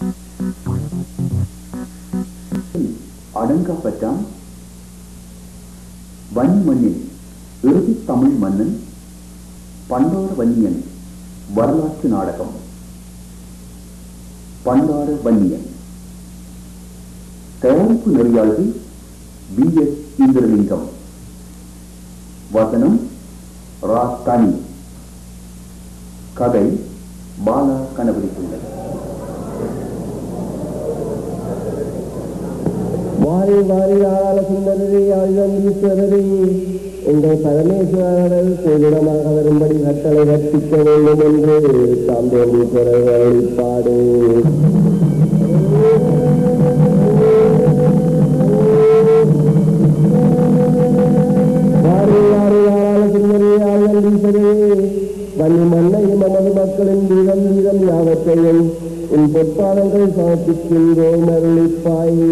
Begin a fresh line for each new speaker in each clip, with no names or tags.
அடங்காப்பட்டான் வன்மண்ணில் இறுதி தமிழ் மன்னன் பண்டார வன்னியன் வரலாற்று நாடகம் பண்டார வன்னியன் தயாரிப்பு நெறியாளர்கள் பி எஸ் இந்திரலிங்கம் வசனம் ரா தனி கதை பாலா கணபதி பிள்ளை
வாரி வாரி ஆளாள சுந்தரரை ஆழ்வந்தீஸ்வரரை எங்கள் பரமேஸ்வரர் பூரணமாக வரும்படி கட்டளை கற்பிக்க வேண்டும் என்று சாந்தோமீஸ்வரர் அருளிப்பாடு வாரி வாரி ஆளாள சுந்தரரை ஆழ்வந்தீஸ்வரே வன்னி மண்ணையும் நமது மக்களின் வீதம் வீதம் யாவற்றையும் உன் பொற்பாதங்கள் சமர்ப்பிக்கின்றோம் அருளிப்பாயே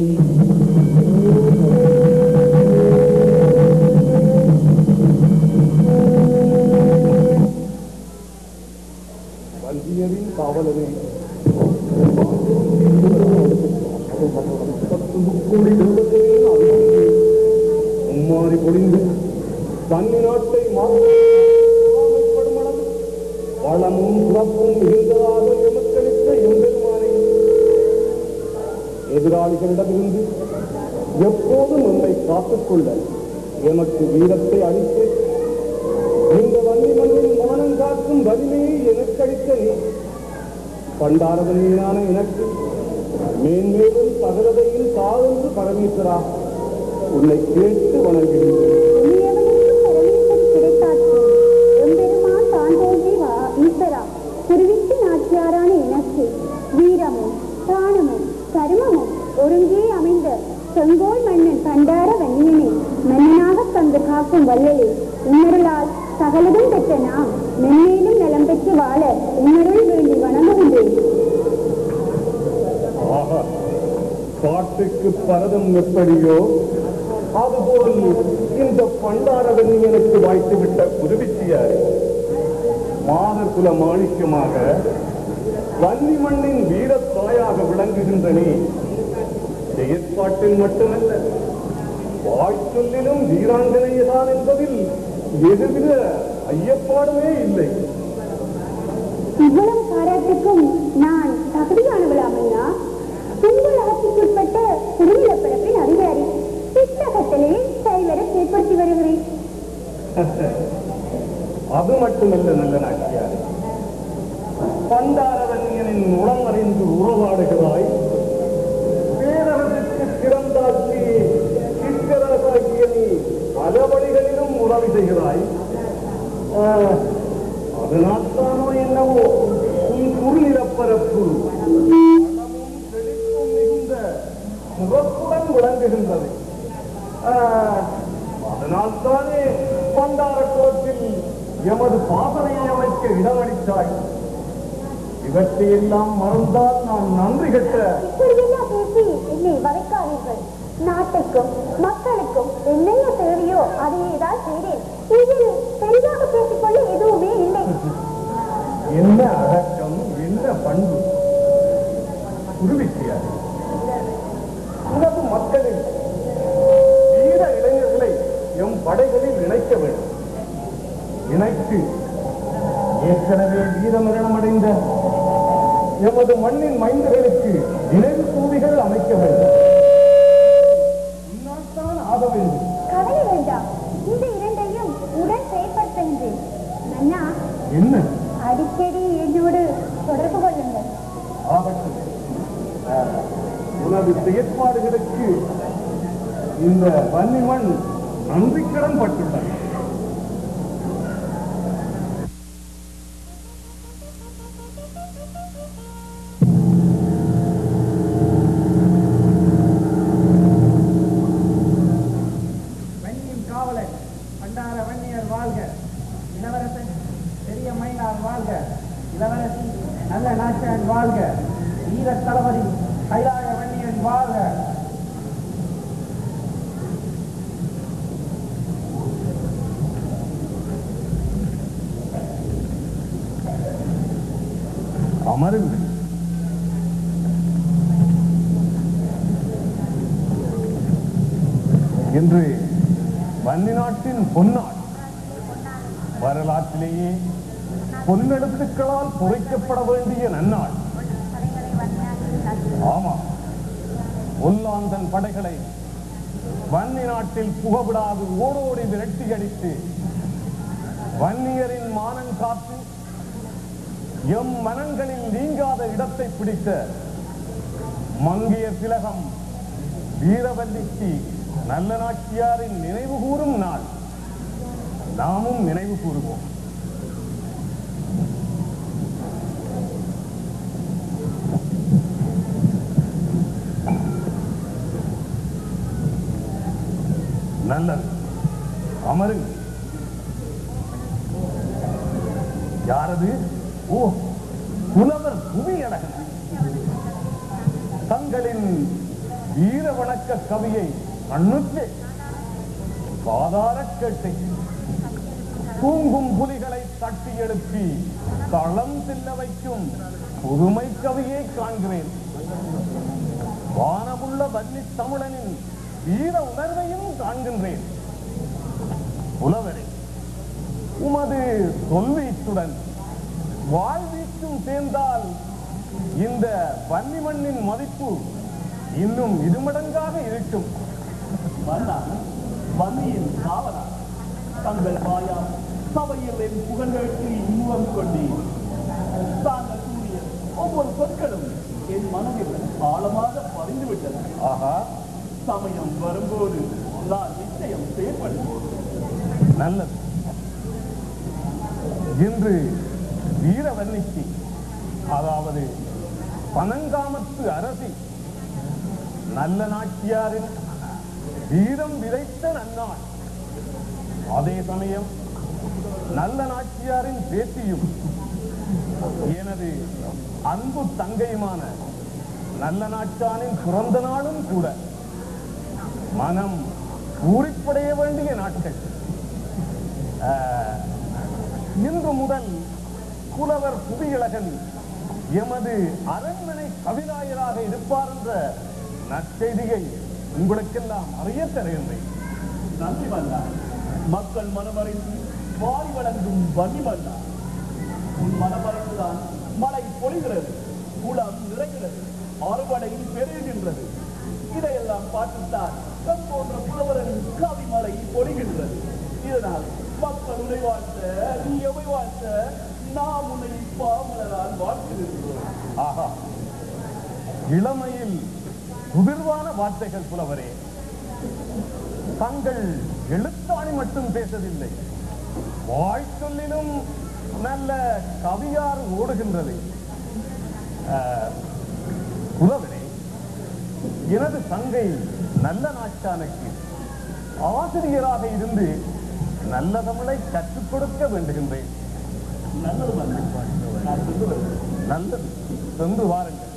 வந்தியரின் காவலரே உம்மாறி பொழிந்து தன்னி நாட்டை மாற்றப்படும் அளவு வளமும் சிறப்பும் மிகுந்ததாக எமக்களித்த எம்பெருமானை எதிராளிகளிடமிருந்து எப்போதும் நம்மை காத்துக்கொள்ள எமக்கு வீரத்தை அளித்து இந்த வன்னி மண்ணில் மானம் காக்கும் வலிமையை எனக்கு அளித்த நீ பண்டாரதனியான எனக்கு மேன்மேலும் சகலதையும் தாழ்ந்து பரமேஸ்வரா உன்னை கேட்டு வணங்குகிறேன்
இனியவனுக்கு பரமேசன் கிடைத்தாச்சு எம்பெருமான் தான் தோன்றி வா ஈஸ்வரா குருவிக்கு நாச்சியாரான எனக்கு வீரமும் பிராணமும் கருமமும் ஒருங்கே அமைந்த செங்கோல் மன்னன் பண்டார வன்னியனை மன்னனாக தந்து காக்கும் வல்லலே உன்னருளால் சகலதும் பெற்ற நாம் மென்மேலும் நலம் பெற்று வாழ உன்னருள் வேண்டி வணங்குகின்றேன்
ஆஹா பாட்டுக்கு பரதம் எப்படியோ அதுபோல் இந்த பண்டாரவன் எனக்கு வாய்த்துவிட்ட குருவிச்சியார் மாதர் குல மாணிக்கமாக வன்னி மண்ணின் வீரத் தாயாக விளங்குகின்ற நீ செயற்பாட்டில் மட்டுமல்ல வாய்ச்சொல்லிலும் வீராங்கனையதான் என்பதில் எதுவித ஐயப்பாடுமே இல்லை
இவ்வளவு பாராட்டுக்கும் நான் தகுதியானவளாமையா உங்கள் ஆட்சிக்குட்பட்ட குடிநிலப்பரப்பின் அதிகாரி திட்ட கட்டளையை சரிவர செயற்படுத்தி வருகிறேன்
அது மட்டுமல்ல நல்ல நாட்டியார் பண்டாரவன்யனின் உளம் அறிந்து உறவாடுகிறாய் பேரரசுக்கு திறந்தாக்கி சிற்றரசாக்கிய நீ பல வழிகளிலும் உதவி செய்கிறாய் ஆஹ், அதனால்தானோ என்னவோ உன் குறுநிலப்பரப்பு வளமும் செழிப்பும் மிகுந்த சிறப்புடன் விளங்குகின்றது ஆஹ், அதனால்தானே பண்டாரக்குளத்தில் எமது பாசனையை அமைக்க இடமளித்தாய் இவற்றையெல்லாம் மறந்தால் நான் நன்றி கட்ட
இப்படியெல்லாம் பேசி என்னை வதைக்காதீர்கள் நாட்டுக்கும் மக்களுக்கும் என்னென்ன தேவையோ அதையே தான் செய்தேன் இதில் பெரிதாக பேசிக்கொள்ள எதுவுமே இல்லை
என்ன அடக்கம் என்ன பண்பு குருவிச்சியார் உனது மக்களில் வீர இளைஞர்களை எம் படைகளில் இணைக்க வேண்டும் இணைத்து ஏற்கனவே வீரமரணம் அடைந்த எமது மண்ணின் மைந்தர்களுக்கு நினைவு தூவிகள் அமைக்க வேண்டும் இந்நாட்தான் ஆக வேண்டும்
கவலை வேண்டாம் இந்த இரண்டையும் உடன் செயற்படுத்துகின்றேன் அண்ணா
என்ன
அடிக்கடி என்னோடு தொடர்பு கொள்ளுங்கள்
ஆகட்டும் ஆஹ், உனது செயற்பாடுகளுக்கு இந்த வன்னிமண் நன்றிக்கடன் பட்டுள்ளது
வன்னியும் காவலன் பண்டார வன்னியர் வாழ்க இளவரசன் பெரிய மைனார் வாழ்க இளவரசி நல்ல நாச்சான் வாழ்க வீர தளபதி கைலாய வன்னியன் வாழ்க
அமருங்கள் இன்று வன்னி நாட்டின் பொன்னாள் வரலாற்றிலேயே பொன்னெழுத்துக்களால் பொறிக்கப்பட வேண்டிய நன்னாள் ஆமா ஒல்லாந்தன் படைகளை வன்னி நாட்டில் புகவிடாது ஓடோடி விரட்டி அடித்து வன்னியரின் மானம் காத்து எம் மனங்களில் நீங்காத இடத்தை பிடித்த மங்கிய திலகம் வீரவல்லிக்கு நல்ல நாச்சியாரின் நினைவு கூறும் நாள் நாமும் நினைவு கூறுவோம் நல்லது அமருங்க யாரது ஓ புலவர் புவியழகன் தங்களின் வீர வணக்க கவியை கண்ணுக்கு காதார கேட்டை தூங்கும் புலிகளை தட்டி எழுப்பி களம் செல்ல வைக்கும் புதுமை கவியை காண்கிறேன் வானமுள்ள வன்னி தமிழனின் வீர உணர்வையும் காண்கின்றேன் புலவரே உமது சொல்வீச்சுடன் வாழ்வீச்சும் சேர்ந்தால் இந்த வன்னி மண்ணின் மதிப்பு இன்னும் இருமடங்காக இருக்கும்
மன்னா வன்னியின் காவலர் தங்கள் வாயா சபையில் என் புகழ்களுக்கு இன்பம் கொண்டீர் தாங்கள் கூறிய ஒவ்வொரு சொற்களும் என் மனதில் ஆழமாக பதிந்துவிட்டன
ஆஹா
சமயம் வரும்போது நான் நிச்சயம் செயல்படுவேன்
நல்லது இன்று வீரவன்னிக்கு அதாவது பனங்காமத்து அரசி நல்ல நாச்சியாரின் வீரம் விதைத்த நன்னாள் அதே சமயம் நல்ல நாச்சியாரின் பேத்தியும் எனது அன்பு தங்கையுமான நல்ல நாச்சானின் பிறந்த நாளும் கூட மனம் பூரிப்படைய வேண்டிய நாட்கள் ஆஹ், இன்று முதல் புலவர் புவியழகன் எமது அரண்மனை கவிராயராக இருப்பார் என்ற நற்செய்தியை உங்களுக்கெல்லாம் அறிய தருகின்றேன்
நன்றி மன்னா மக்கள் மனமறிந்து வாய் வழங்கும் வன்னி மன்னா உன் மனமறிந்துதான் மழை பொழிகிறது குளம் நிறைகிறது அறுவடை பெருகின்றது இதையெல்லாம் பார்த்துத்தான் நம் போன்ற புலவரின் கவி மழை பொழிகின்றது இதனால் மக்கள் உன்னை வாழ்த்த நீ எவை வாழ்த்த நாம் உன்னை பாமலரால் வாழ்த்துகின்றோம்
ஆஹா இளமையில் குதிர்வான வார்த்தைகள் புலவரே தங்கள் எழுத்தாணி மட்டும் பேசவில்லை வாழ்ச்சொல்லிலும் நல்ல கவியாறு ஓடுகின்றது ஆஹ், புலவரே எனது தங்கை நல்ல நாட்டானுக்கு ஆசிரியராக இருந்து நல்ல தமிழை கற்றுக் கொடுக்க வேண்டுகின்றேன்
நல்லது மன்னா நான் சென்று வருகிறேன்.
நல்லது சென்று வாருங்கள்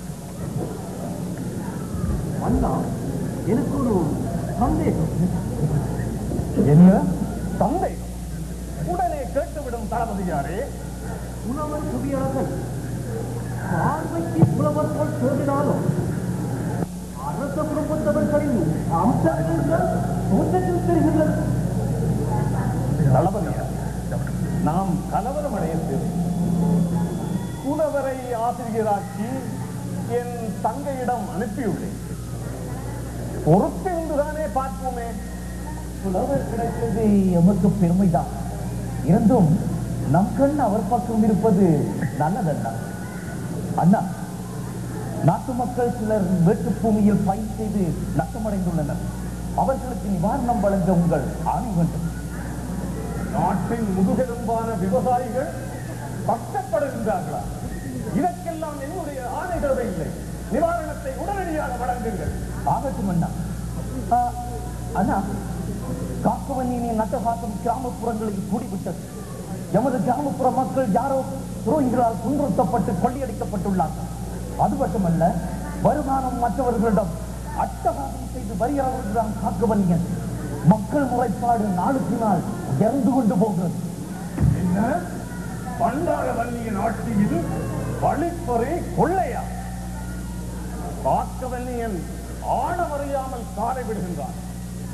அண்ணா எனக்கு ஒரு சந்தேகம்
என்ன தந்தை உடனே கேட்டுவிடும் தளபதியாரே
புலவர் புவியழகன் பார்வைக்கு புலவர் போல் தோன்றினாலும் அரச குடும்பத்தவர்களின் அம்சங்கள் தோற்றத்தில் தெரிகின்றது
தளபதியார் நாம் கலவரம் அடைந்து புலவரை ஆசிரியராக்கி என் தங்கையிடம் அனுப்பியுள்ளேன் பொறுத்திருந்துதானே பார்ப்போமே
புலவர் கிடைத்தது எமக்கு பெருமைதான் இருந்தும் நம் கண் அவர் பக்கம் இருப்பது நல்லதண்ணா அண்ணா நாட்டு மக்கள் சிலர் வேட்டு பூமியில் பயிர் செய்து நஷ்டமடைந்துள்ளனர் அவர்களுக்கு நிவாரணம் வழங்க உங்கள் ஆணை வேண்டும்
நாட்டின் முதுகெலும்பான விவசாயிகள் கஷ்டப்படுகின்றார்களா இதற்கெல்லாம் என்னுடைய ஆணை தேவையில்லை நிவாரணத்தை உடனடியாக வழங்குங்கள்
ஆகட்டும் அண்ணா ஆ, அண்ணா காக்கவன்னியின் நட்டகாசம் கிராமப்புறங்களில் கூடிவிட்டது எமது கிராமப்புற மக்கள் யாரோ துரோகிகளால் துன்புறுத்தப்பட்டு கொள்ளையடிக்கப்பட்டுள்ளார்கள் அது மட்டுமல்ல வருமானம் மற்றவர்களிடம் அட்டகாசம் செய்து வருகிறவர்கள்தான் காக்கவன்னியன் மக்கள் முறைப்பாடு நாளுக்கு நாள் இறந்து கொண்டு போகிறது
என்ன பண்டார வன்னியின் ஆட்சியில் வழிப்பறை கொள்ளையா காக்கவன்னியன் ஆழமறியாமல் காரை விடுகின்றார்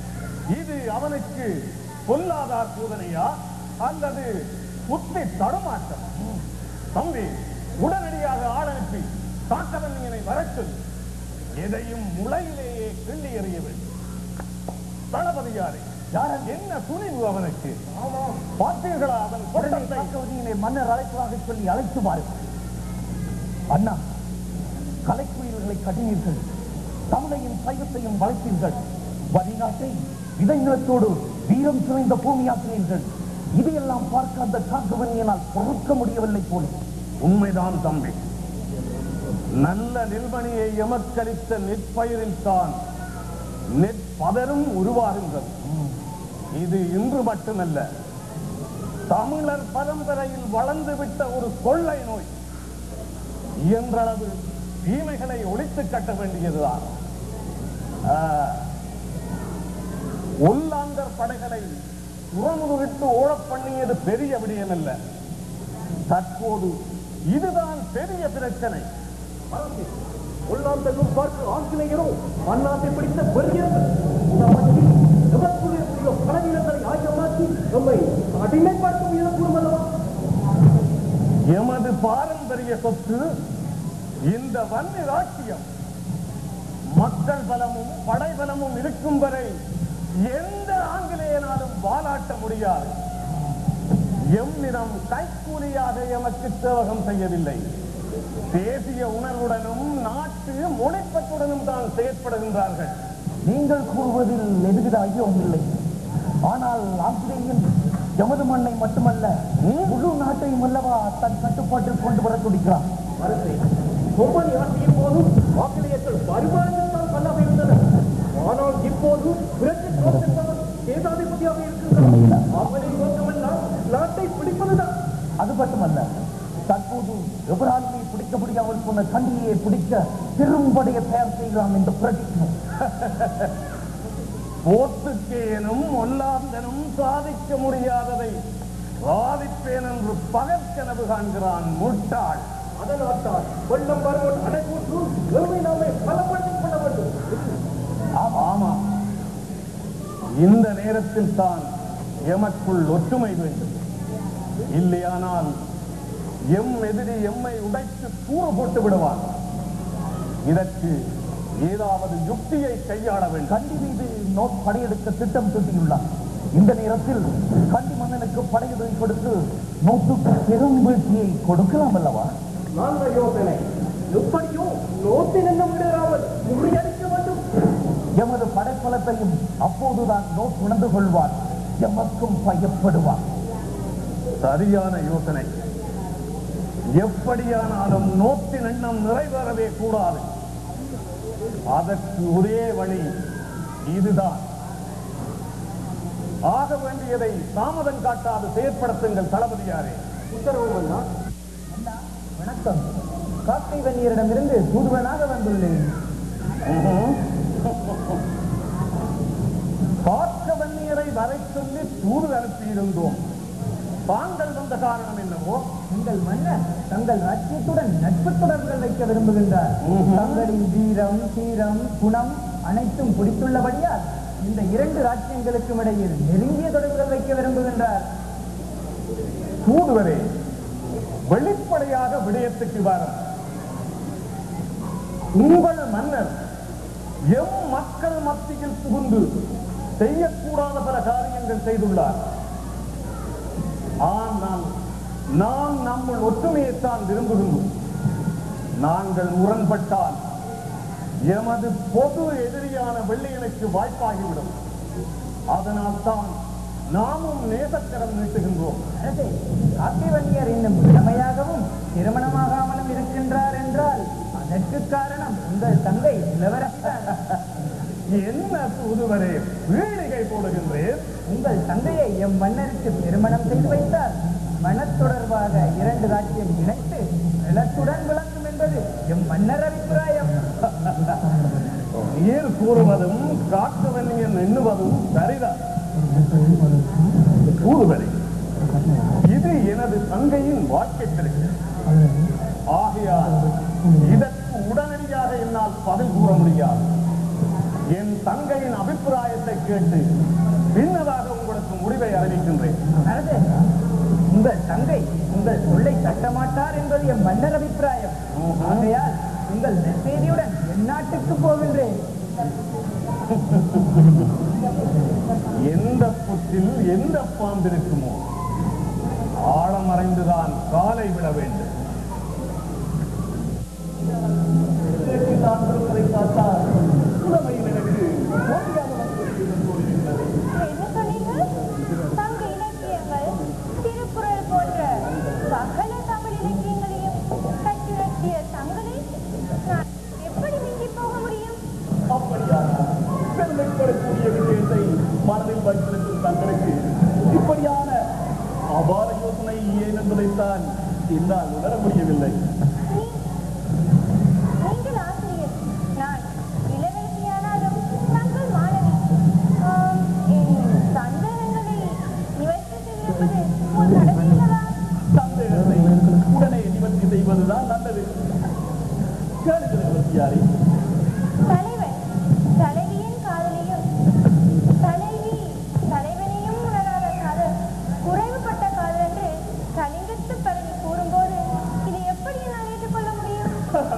இது அவனுக்கு பொல்லாதார் சோதனையா அல்லது புத்தி தடுமாற்றம் தம்பி உடனடியாக ஆள் அனுப்பி காக்கவன்னியனை வரச்சொல் எதையும் முளையிலேயே கிள்ளி எறிய வேண்டும் தளபதியாரே யார் என்ன துணிவு அவனுக்கு பார்த்தீர்களா அவன்
உடனே
கொட்டத்தை
காக்கவதியினை மன்னர் அழைப்பதாக சொல்லி அழைத்து வாருங்கள் அண்ணா கலைக்குயில்களை கடினீர்கள் தமிழையும் சைவத்தையும் வளர்த்தீர்கள் வழிநாட்டை விதை நிலத்தோடு வீரம் சுழைந்த பூமியாக்கினீர்கள் இதையெல்லாம் பார்க்க அந்த காக்கவனியனால் பொறுக்க முடியவில்லை போலும்
உண்மைதான் தம்பி நல்ல நெல்மணியை எமக்களித்த நெற்பயிரில் தான் நெற்பதரும் உருவாகின்றது இது இன்று மட்டுமல்ல தமிழர் பரம்பரையில் வளர்ந்துவிட்ட ஒரு கொள்ளை நோய் இயன்றளவு தீமைகளை ஒழித்து கட்ட வேண்டியதுதான் ஆஹ், ஒல்லாந்தர் படைகளை உறமுறிட்டு ஓடப் பண்ணியது பெரிய விடயமல்ல தற்போது இதுதான் பெரிய பிரச்சனை
உள்ளாந்தலும் பார்க்க ஆங்கிலேயரோ அந்நாட்டை பிடித்த பெரியர்கள் நமக்கு எவருக்குரிய பலவீனங்களை ஆயமாக்கி நம்மை அடிமைப்படுத்தும் இழப்பும் அல்லவா
எமது பாரம்பரிய சொத்து இந்த வன்னி ராட்சியம் மக்கள் பலமும் படைபலமும் இருக்கும் வரை எந்த ஆங்கிலேயனாலும் வாலாட்ட முடியாது எம்மிடம் கைக்கூலியாக எமக்கு சேவகம் செய்யவில்லை தேசிய உணர்வுடனும் நாட்டு மொழிப்பற்றுடனும் தான் செயற்படுகின்றார்கள்
நீங்கள் கூறுவதில் எதுவித ஐயம் இல்லை ஆனால் ஆங்கிலேயன் எமது மண்ணை மட்டுமல்ல முழு நாட்டையும் அல்லவா தன் கட்டுப்பாட்டில் கொண்டு வர துடிக்கிறான்
அரசே கொம்பனி ஆட்சியின் போதும் ஆங்கிலேயர்கள் பரிமாணத்தான் வல்லாமல் இருந்தனர் ஆனால் இப்போது பிரெஞ்சு தோற்றத்தால் சேதாதிபதியாக இருக்கின்றனர் அவனின் நோக்கமெல்லாம் நாட்டை பிடிப்பதுதான்
அது மட்டுமல்ல தற்போது எவராலுமே பிடிக்க முடியாமல் போன கண்டியை பிடிக்க பெரும்படைய தயார் செய்கிறான் இந்த புரட்சி
போத்துக்கேனும் ஒல்லாந்தனும் சாதிக்க முடியாததை சாதிப்பேன் என்று பகற்கனவு காண்கிறான் முட்டாள்
அதனால்தான் வெள்ளம் வருவன் அடைக்கூற்று எருமை நாமே பலப்படுத்திக் கொள்ள வேண்டும்
ஆமா இந்த நேரத்தில் தான் எமக்குள் ஒற்றுமை வேண்டும் இல்லையானால் எம் எதிரி எம்மை உடைத்து கூறு போட்டு விடுவான் இதற்கு ஏதாவது யுக்தியை கையாள வேண்டும்
கண்டி மீது நோட் படையெடுக்க திட்டம் தீட்டியுள்ளார் இந்த நேரத்தில் கண்டி மன்னனுக்கு படையுதவி கொடுத்து நோட்டுக்கு பெரும் வீழ்ச்சியை கொடுக்கலாம் அல்லவா
நல்ல யோசனை எப்படியோ நோட்டில் என்ன விடாமல் முறியடிக்க வேண்டும்
எமது படைப்பலத்தையும் அப்போதுதான் நோட் உணர்ந்து கொள்வார் எமக்கும் பயப்படுவார்
சரியான யோசனை எப்படியானாலும் நோட்டின் எண்ணம் நிறைவேறவே கூடாது அதற்கு ஒரே வழி இதுதான் ஆக வேண்டியதை தாமதம் காட்டாது செயற்படுத்துங்கள் தளபதியாரே
உத்தரவு வந்தா
வணக்கம் காக்கை வன்னியரிடமிருந்து தூதுவனாக வந்துள்ளேன்
பார்க்க வன்னியரை வரை சொல்லி தூது அனுப்பியிருந்தோம் தாங்கள் வந்த காரணம் என்னவோ
உங்கள் மன்னர் தங்கள் ராஜ்யத்துடன் நட்பு தொடர்புகள் வைக்க விரும்புகின்றார் தங்களின் வீரம் தீரம் குணம் அனைத்தும் பிடித்துள்ளபடியால் இந்த இரண்டு ராஜ்யங்களுக்கும் இடையில் நெருங்கிய தொடர்புகள் வைக்க விரும்புகின்றார்
தூதுவரே வெளிப்படையாக விடயத்துக்கு வரும் உங்கள் மன்னர் எம் மக்கள் மத்தியில் புகுந்து செய்யக்கூடாத பல காரியங்கள் செய்துள்ளார் ஆனால் நாம் நம்முள் ஒற்றுமையைத்தான் விரும்புகின்றோம் நாங்கள் முரண்பட்டால் எமது பொது எதிரியான வெள்ளையனுக்கு வாய்ப்பாகிவிடும் அதனால் தான் நாமும் நேசக்கரம் நீட்டுகின்றோம்
அரசே காக்கை வன்னியர் இன்னும் இளமையாகவும் திருமணமாகாமலும் இருக்கின்றார் என்றால் அதற்கு காரணம் உங்கள் தங்கை இளவரசர்
என்ன தூதுவரே வீணிகை போடுகின்றேன்
உங்கள் தந்தையை எம் மன்னருக்கு திருமணம் செய்து வைத்தார் மனத்தொடர்பாக இரண்டு ராஜ்யம் இணைத்து நிலத்துடன் விளங்கும் என்பது எம் மன்னர் அபிப்பிராயம்
நீர் கூறுவதும் காட்டுவன்னியன் எண்ணுவதும் சரிதான் தூதுவரே இது எனது தங்கையின் வாழ்க்கை பிரச்சனை ஆகையால் இதற்கு உடனடியாக என்னால் பதில் கூற முடியாது என் தங்கையின் அபிப்பிராயத்தை கேட்டு பின்னதாக உங்களுக்கு முடிவை அறிவிக்கின்றேன்
அரசேசா, உங்கள் தங்கை உங்கள் சொல்லை தட்டமாட்டார் என்பது என் மன்னர் அபிப்பிராயம் ஆகையால் உங்கள் நெசேதியுடன் என் நாட்டுக்கு போகின்றேன்
எந்த புற்றில் எந்த பாம்பு இருக்குமோ ஆழம் அறைந்துதான் காலை விட வேண்டும்
இதற்கு நான் விருப்பதை பார்த்தால் புலமையில் எனக்கு போட்டியாக வந்து தோன்றுகின்றது
என்ன சொன்னீர்கள் சங்க இலக்கியங்கள் திருக்குறள் போன்ற சகல தமிழ் இலக்கியங்களையும் கட்டிரட்டிய தங்களை நான் எப்படி மிஞ்சி போக முடியும்
அப்படியானால் பெருமைப்படக்கூடிய விஷயத்தை மனதில் வைத்திருக்கும் தங்களுக்கு இப்படியான அபார யோசனை ஏன் என்பதைத்தான் என்னால் உணர முடியவில்லை
நீ- நீங்கள் ஆசிரியர் நான் இளவரசியானாலும் தங்கள் மாணவி ஆம், என் சந்தேகங்களை நிவர்த்தி செய்திருப்பது உன் கடமையல்லவா
சந்தேகத்தை உடனே நிவர்த்தி செய்வதுதான் நல்லது கேளுங்கள் யாரை
தலைவன் தலைவியின் காதலையும் தலைவி தலைவனையும் உணராத காதல் குறைவுபட்ட காதல் என்று கலிங்கத்து பரவி கூறும்போது இதை எப்படி நான் ஏற்றுக்கொள்ள முடியும்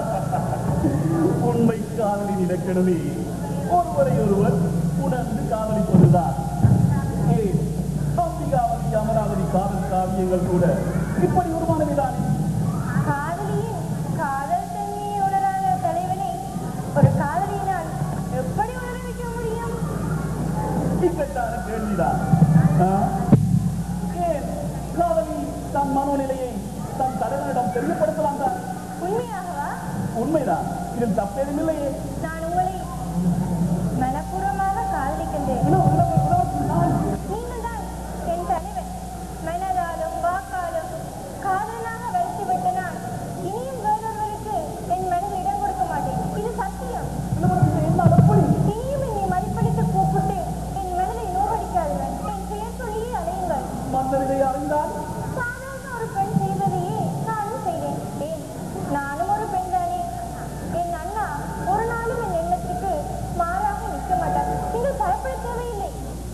உண்மை காதலின் இலக்கணமே ஒருவரை ஒருவர் உணர்ந்து காதலிப்பதுதான் ஏன் அம்பிகாவதி அமராவதி காதல் காவியங்கள் கூட இப்படி உருவானவைதானே
காதலியின் காதல் தன்மையை உணராத தலைவனை ஒரு காதலியினால் எப்படி உணர வைக்க முடியும்
இக்கட்டான கேள்விதான் ஆ? ஏன் காதலி தன் மனோநிலையை தன் தலைவனிடம் தெரியப்படுத்தலாம் தான்
உண்மையாகவா
உண்மைதான் இதில் தப்பேதும் இல்லையே
நான் உங்களை மனப்பூர்வமாக காதலிக்கின்றேன் நீங்கள் தான் என் தலைவன் மனதாலும் வாக்காலும் காதலனாக வளர்த்துவிட்ட நான் இனியும் வேறொருவருக்கு என் மனதில் இடம் கொடுக்க மாட்டேன் இது சத்தியம் இனியும் என்னை மதிப்பளித்து கூப்பிட்டு என் மனதை நோவடிக்காதவன் என் பெயர் சொல்லியே அலையுங்கள்
மன்னர்களை அறிந்தால்
சாதாரண ஒரு பெண் செய்வதையே நானும் செய்வேன் ஏன் நானும் ஒரு பெண் தானே என் அண்ணா ஒரு நாளும் என் எண்ணத்துக்கு மாறாக நிற்க மாட்டார் நீங்கள் பயப்பட தேவையில்லை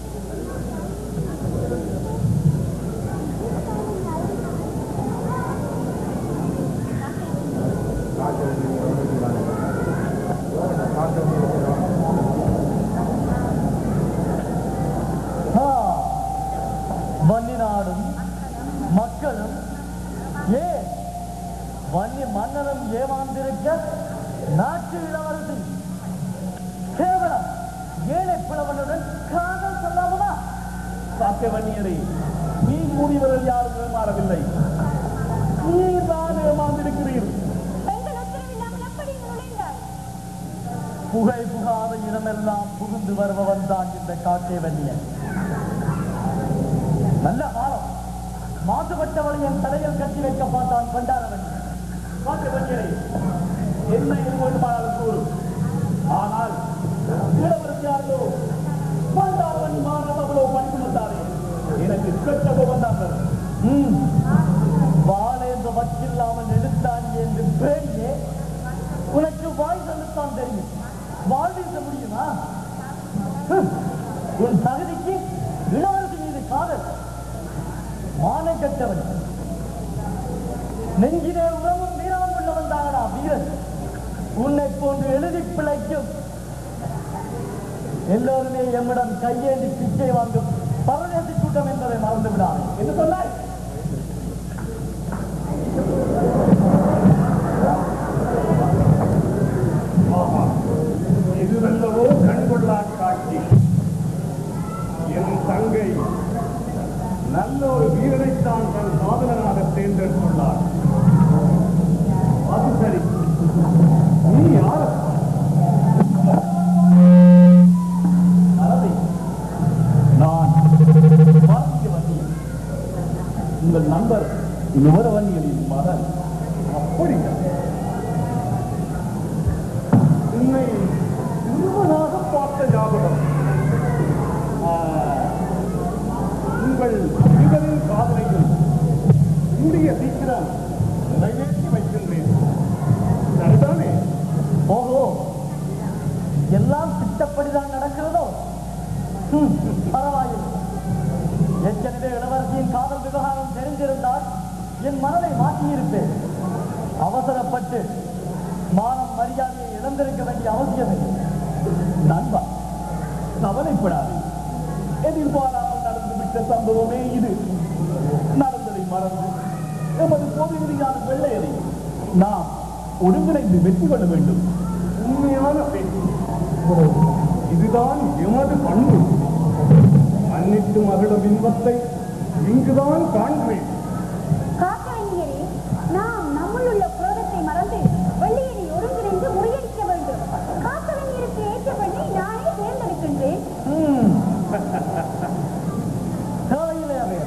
ஆ, வன்னி நாடும் மக்களும் ஏன் வன்னி மன்னனும் ஏமாந்திருக்க நாட்டு இளவரசி கேவலம் ஏழை புலவனுடன் காதல் சொல்லாமலா
சாக்கியவன்னியரை நீ கூடியவர்கள் யாரும் ஏமாறவில்லை நீர் தான் ஏமாந்திருக்கிறீர்
பெண்கள் உத்தரவில்லாமல் எப்படி இங்கு நுழைந்தார்
புகை புகாத இடமெல்லாம் புகுந்து வருபவன் தான் இந்த காக்கை வன்னியன் நல்ல காலம் மாசுபட்டவளை என் தலையில் கட்டி வைக்க பார்த்தான் கொண்டாடவன்
சாக்கியவன்னியரை என்ன இது வேண்டுமானாலும் கூறும் ஆனால் இளவரசியார்களோ மந்தாரவன் மாணவர்களோ படித்துவிட்டாரே எனக்கு கெட்ட போவந்தார்கள்
ம். வாழேந்த வச்சில்லாமல் எடுத்தான் என்று பேடியே உனக்கு வாய் சொல்லத்தான் தெரியும் வாழ் வீச முடியுமா ஹம். உன் தகுதிக்கு இளவரசி மீது காதல் மானம் கெட்டவன் நெஞ்சிலே உறவும் வீரமும் உள்ளவன் தானடா வீரன் உன்னை போன்று எழுதி பிழைக்கும் எல்லோருமே எம்மிடம் கையேந்தி பிச்சை வாங்கும் பரதேசி கூட்டம் என்பதை மறந்து விடாது என்று சொன்னாய்
ஆஹா இதுவல்லவோ கண்கொள்ளா காட்சி என் தங்கை நல்ல ஒரு வீரனைத்தான் தன் காதலனாக தேர்ந்தெடுத்துள்ளார் அது சரி நீ யார்
அரசே நான் பாரதிய வன்னியன் உங்கள் நண்பர் நுவரவன்னியனின் மகன்
அப்படியா உன்னை சிறுவனாக பார்த்த ஞாபகம் ஆ, உங்கள் இருவரின் காதலையும் கூடிய சீக்கிரம் நிறைவேற்றி வைக்கின்றேன் சரிதானே
ஓஹோ எல்லாம் திட்டப்படிதான் நடக்கும் விட்டு மானம் மரியாதையை இழந்திருக்க வேண்டிய அவசியம் இல்லை நண்பா கவலைப்படாது எதிர்பாராமல் நடந்துவிட்ட சம்பவமே இது நடந்ததை மறந்து எமது கோவிலியான வெள்ளையரை நாம் ஒருங்கிணைந்து வெற்றி கொள்ள வேண்டும்
உண்மையான பேச்சு இதுதான் எமது பண்பு மன்னித்து மகிழும் இன்பத்தை இங்குதான் காண்கிறேன்
காக்காயினியரே நாம் நம்முள் உள்ள குரோதத்தை மறந்து வெள்ளியனை ஒருங்கிணைந்து முறியடிக்க வேண்டும் காக்கவனியருக்கு ஏற்ற பெண்ணை நானே தேர்ந்தெடுக்கின்றேன்
தேவையில்லை அவையா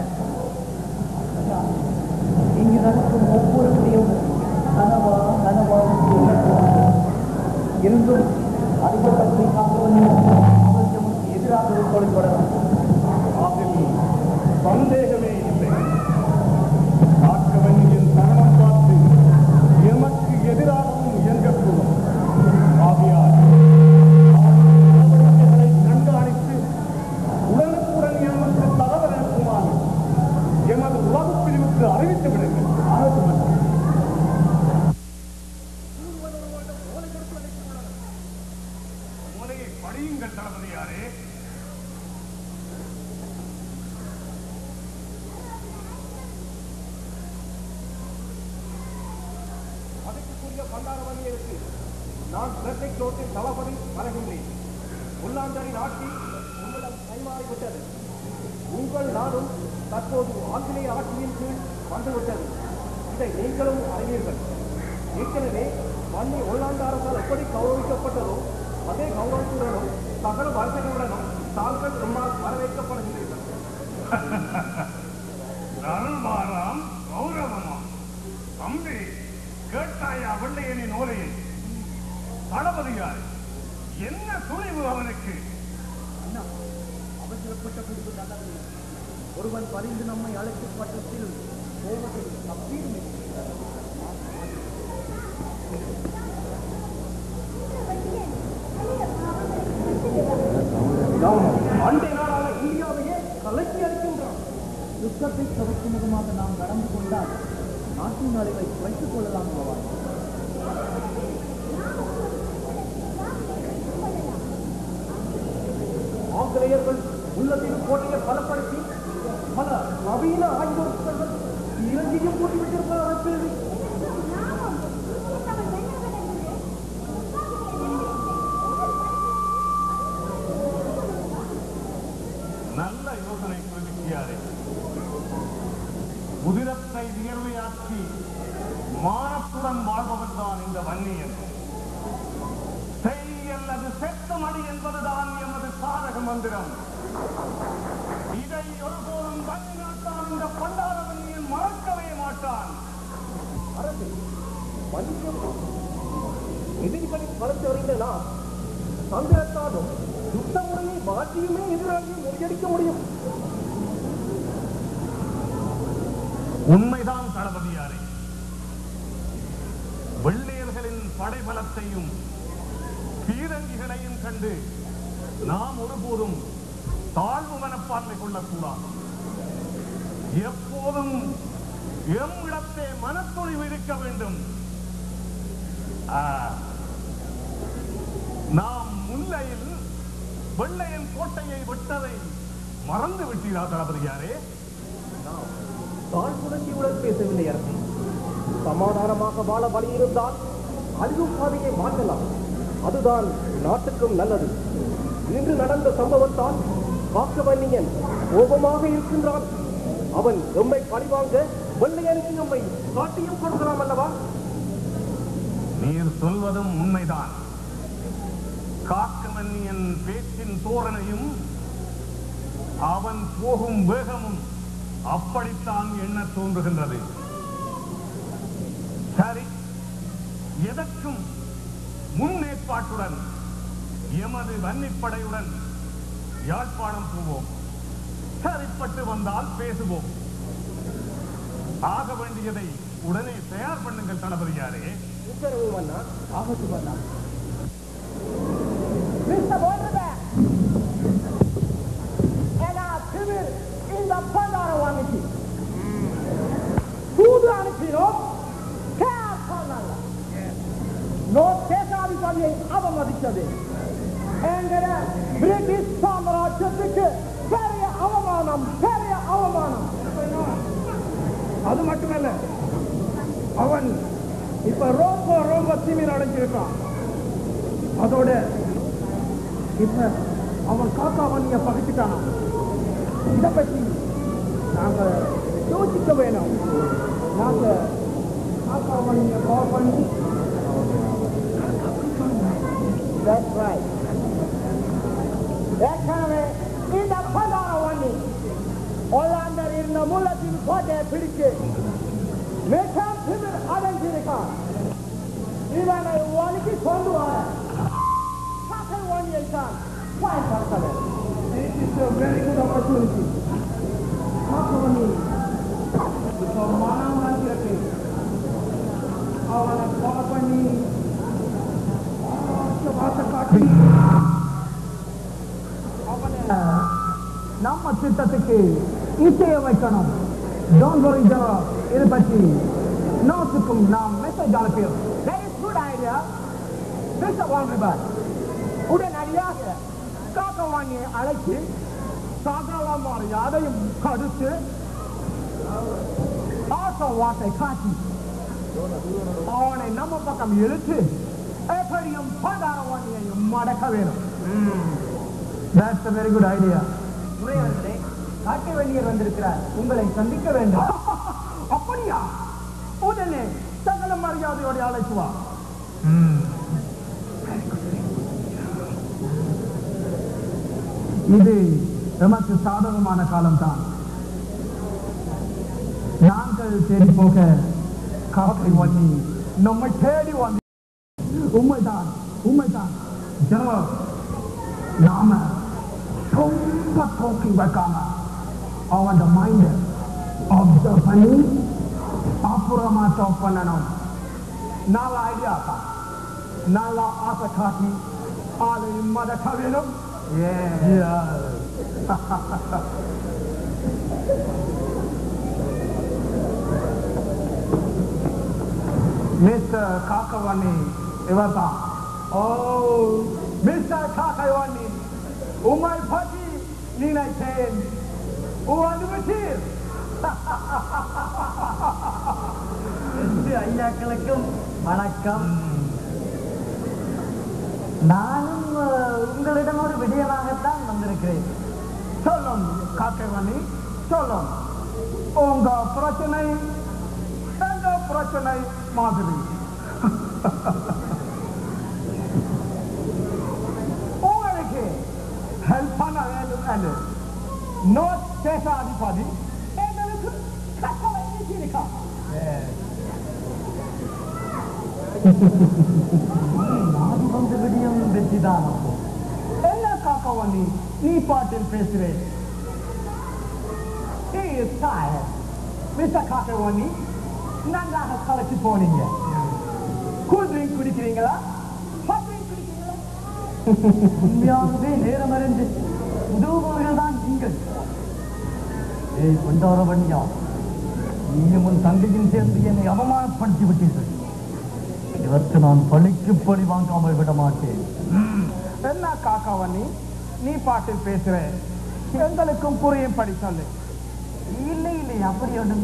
இங்கு நடக்கும் ஒவ்வொரு விடயமும் கனவா கனவா இருந்தும் அதிக பற்றி அவருக்கு எதிராக கொடுக்கப்படலாம்
அதில் சந்தேகமே இல்லை காக்கவன்னியின் தரணம் பார்த்து எமக்கு எதிராகவும் இயங்கக்கூடும் ஆகையால் நடவடிக்கைகளை கண்காணித்து உடனுக்குடன் எமக்கு தகவல் அனுப்புமாறு எமது உளவு பிரிவுக்கு அறிவித்து விடுங்கள் ஆகட்டும் மூலையை படியுங்கள் தளபதியாரே மதிப்புக்குரிய பண்டாரவணியருக்கு நான் இரட்டை கோட்டில் தளபதி வருகின்றேன் உள்ளாந்தரின் ஆட்சி உங்களிடம் கைமாறிவிட்டது உங்கள் நாடும் தற்போது ஆங்கிலேய ஆட்சியின் கீழ் வந்துவிட்டது இதை நீங்களும் அறிவீர்கள் ஏற்கனவே வன்னி உள்ளாந்த அரசால் எப்படி கௌரவிக்கப்பட்டதோ அதே கௌரவத்துடனும் சகல வர்த்தகருடனும் தாங்கள் நம்மால் வரவேற்கப்படுகிறீர்கள்
அருள்வாராம் கௌரவமாம் தம்பி கேட்டாயா வெள்ளையனின் ஓலையை தளபதியார் என்ன துணிவு அவனுக்கு
அவசரப்பட்ட பிடிப்பு நல்லது ஒருவன் பறிந்து நம்மை அழைக்கும் பட்டத்தில் கோபத்தில் தப்பீரும்
அண்டை நாடான இந்தியாவையே கலக்கி அளிக்கின்றான்
யுத்தத்தை தவிர்க்கும் முகமாக நாம் நடந்து கொண்டால் நாட்டின் அழிவை குறைத்துக் கொள்ளலாம் பவாய்
ஆங்கிலேயர்கள் உள்ளத்தின் கோட்டையை பலப்படுத்தி பல நவீன ஆய்வொருத்தர்கள் இலங்கையும் போட்டுவிட்டிருப்பதாக கேள்வி
நல்ல யோசனை புரிவிக்கிறாரே உதிரத்தை வியர்வையாக்கி மானத்துடன் வாழ்பவன் தான் இந்த வன்னியன் செய் அல்லது செத்த மடி என்பதுதான் எமது சாதக மந்திரம் இதை ஒருபோதும் வன்னி நாட்டான் இந்த பண்டார வன்னியன் மறக்கவே மாட்டான்
அரசு மன்னிக்கும் எதிரிகளை மறைத்தறிந்த நாம் தந்திரத்தாலும் யுத்த முறையை மாற்றியுமே எதிராளியை முறியடிக்க முடியும்
உண்மைதான் தளபதியாரே வெள்ளையர்களின் படைபலத்தையும் பீரங்கிகளையும் கண்டு நாம் ஒருபோதும் தாழ்வு மனப்பான்மை கொள்ளக்கூடாது எப்போதும் எம் இடத்தே மனத்துணிவு இருக்க வேண்டும் ஆ, நாம் முல்லையில் வெள்ளையன் கோட்டையை விட்டதை மறந்து விட்டீரா தளபதியாரே
தாழ்ப்புணர்ச்சியுடன் பேசவில்லை அரசே சமாதானமாக வாழ வழி இருந்தால் அழிவும் பாதையை மாற்றலாம் அதுதான் நாட்டுக்கும் நல்லது இன்று நடந்த சம்பவத்தால் காக்கவன்னியன் கோபமாக இருக்கின்றான் அவன் எம்மை பழிவாங்க வெள்ளையனுக்கு எம்மை காட்டியும் கொடுக்கலாம் அல்லவா
நீர் சொல்வதும் உண்மைதான் காக்கமன்னியன் பேச்சின் தோரணையும் அவன் போகும் வேகமும் அப்படித்தான் எண்ண தோன்றுகின்றது சரி எதற்கும் முன்னேற்பாட்டுடன் எமது வன்னிப்படையுடன் யாழ்ப்பாணம் போவோம் சரிப்பட்டு வந்தால் பேசுவோம் ஆக வேண்டியதை உடனே தயார் பண்ணுங்கள் தளபதியாரே
உத்தரவு மன்னா
ஆபத்து பண்ணலாம்
Mr. Bonneberg! En aktiver இந்த பண்டாரம் வாங்கிச்சு தூது அனுப்பினோம் கேர் பண்ணல வழியை அவமதித்தது என்கிற பிரிட்டிஷ் சாம்ராஜ்யத்துக்கு பெரிய அவமானம் பெரிய அவமானம்
அது மட்டுமல்ல அவன் இப்ப ரொம்ப ரொம்ப திமிர் அடைஞ்சிருக்கான் அதோட இப்ப அவன் காக்காவணிய பகைச்சிட்டானா இதை பற்றி நாங்க யோசிக்க வேணும் நாங்க காக்காவணிய கால் பண்ணி
That's right. ஏற்கனவே இந்த பிரதான வண்டி ஒல்லாந்தர் இருந்த முள்ளத்தின் கோட்டையை பிடிச்சு மிக திமிர் அடைஞ்சிருக்கான் இவனை வலிக்கு கொண்டு வர காக்கை வண்டியை தான் பயன்படுத்த வேண்டும்
It is a very good opportunity. காக்காவணி இப்போ மனம் வந்திருக்கு அவனை கால் பண்ணி வாச காட்டி
நம்ம திட்டத்துக்கு இசைய வைக்கணும் டோன்ட் வரி இது பற்றி நோட்டுக்கும் நாம் மெசேஜ் அனுப்பியோம்
That is good idea. Mr. Wanderberg, உடனடியாக காக்கவாணியை அழைத்து சகல மரியாதையும் கொடுத்து ஆசவாட்டை காட்டி அவனை நம்ம பக்கம் இழுத்து எப்படியும் பதாரவாணியையும் மடக்க வேணும்
that's a very good idea
முறையாளர்களே காக்கை வண்டியர் வந்திருக்கிறார் உங்களை சந்திக்க வேண்டும்
அப்படியா உடனே சகல மரியாதையோட அழைத்து வா
இது எமக்கு சாதகமான காலம்தான் நாங்கள் தேடி போக காக்கை வண்டி நம்மை தேடி வந்து உண்மைதான் உண்மைதான் ஜனவல் நாம ரொம்ப தூக்கி வைக்காம அவன் மைண்ட அப்சர்வ் பண்ணி அப்புறமா டாப் பண்ணணும்
நல்ல ஐடியா தான் நல்ல ஆசை காட்டி ஆளை மடக்க வேணும்
மிஸ்டர் காக்கவண்ணி இவர்தான்
ஓ மிஸ்டர் காக்கைவாணி உம்மை பற்றி நினைத்தேன் வந்துவிட்டீர்
ஐயாக்களுக்கும் வணக்கம் நானும் அஹ், உங்களிடம் ஒரு விடயமாகத்தான் வந்திருக்கிறேன்
சொல்லும் காக்கவண்ணி சொல்லும் உங்க பிரச்சனை எங்க பிரச்சனை மாதிரி
உங்களுக்கு ஹெல்ப் பண்ண வேண்டும் என்று நோட் தேச அதிபதி எங்களுக்கு கட்டளை இட்டிருக்கார்
நாடு வந்த விடயம் வெற்றிதான் அப்போ
என்ன காக்கவண்ணி நீ பாட்டில் பேசுறேன் He is tired. Mr. காக்கவண்ணி நன்றாக கலைச்சு போனீங்க கூல் ட்ரிங்க் குடிக்கிறீங்களா ஹாட் ட்ரிங்க் குடிக்கிறீங்களா
உண்மையாகவே நேரம் அறிந்து உதவுபவர்கள் தான் நீங்கள் ஏய் கொண்டார வண்டியா நீயும் உன் தங்கையும் சேர்ந்து என்னை அவமானப்படுத்தி விட்டீர்கள் இதற்கு நான் பழிக்கு பழி வாங்காமல் விட மாட்டேன்
என்ன காக்காவண்ணி நீ பாட்டில் பேசுற எங்களுக்கும் புரியும் படி சொல்லு
இல்லை இல்லை அப்படி ஒன்றும்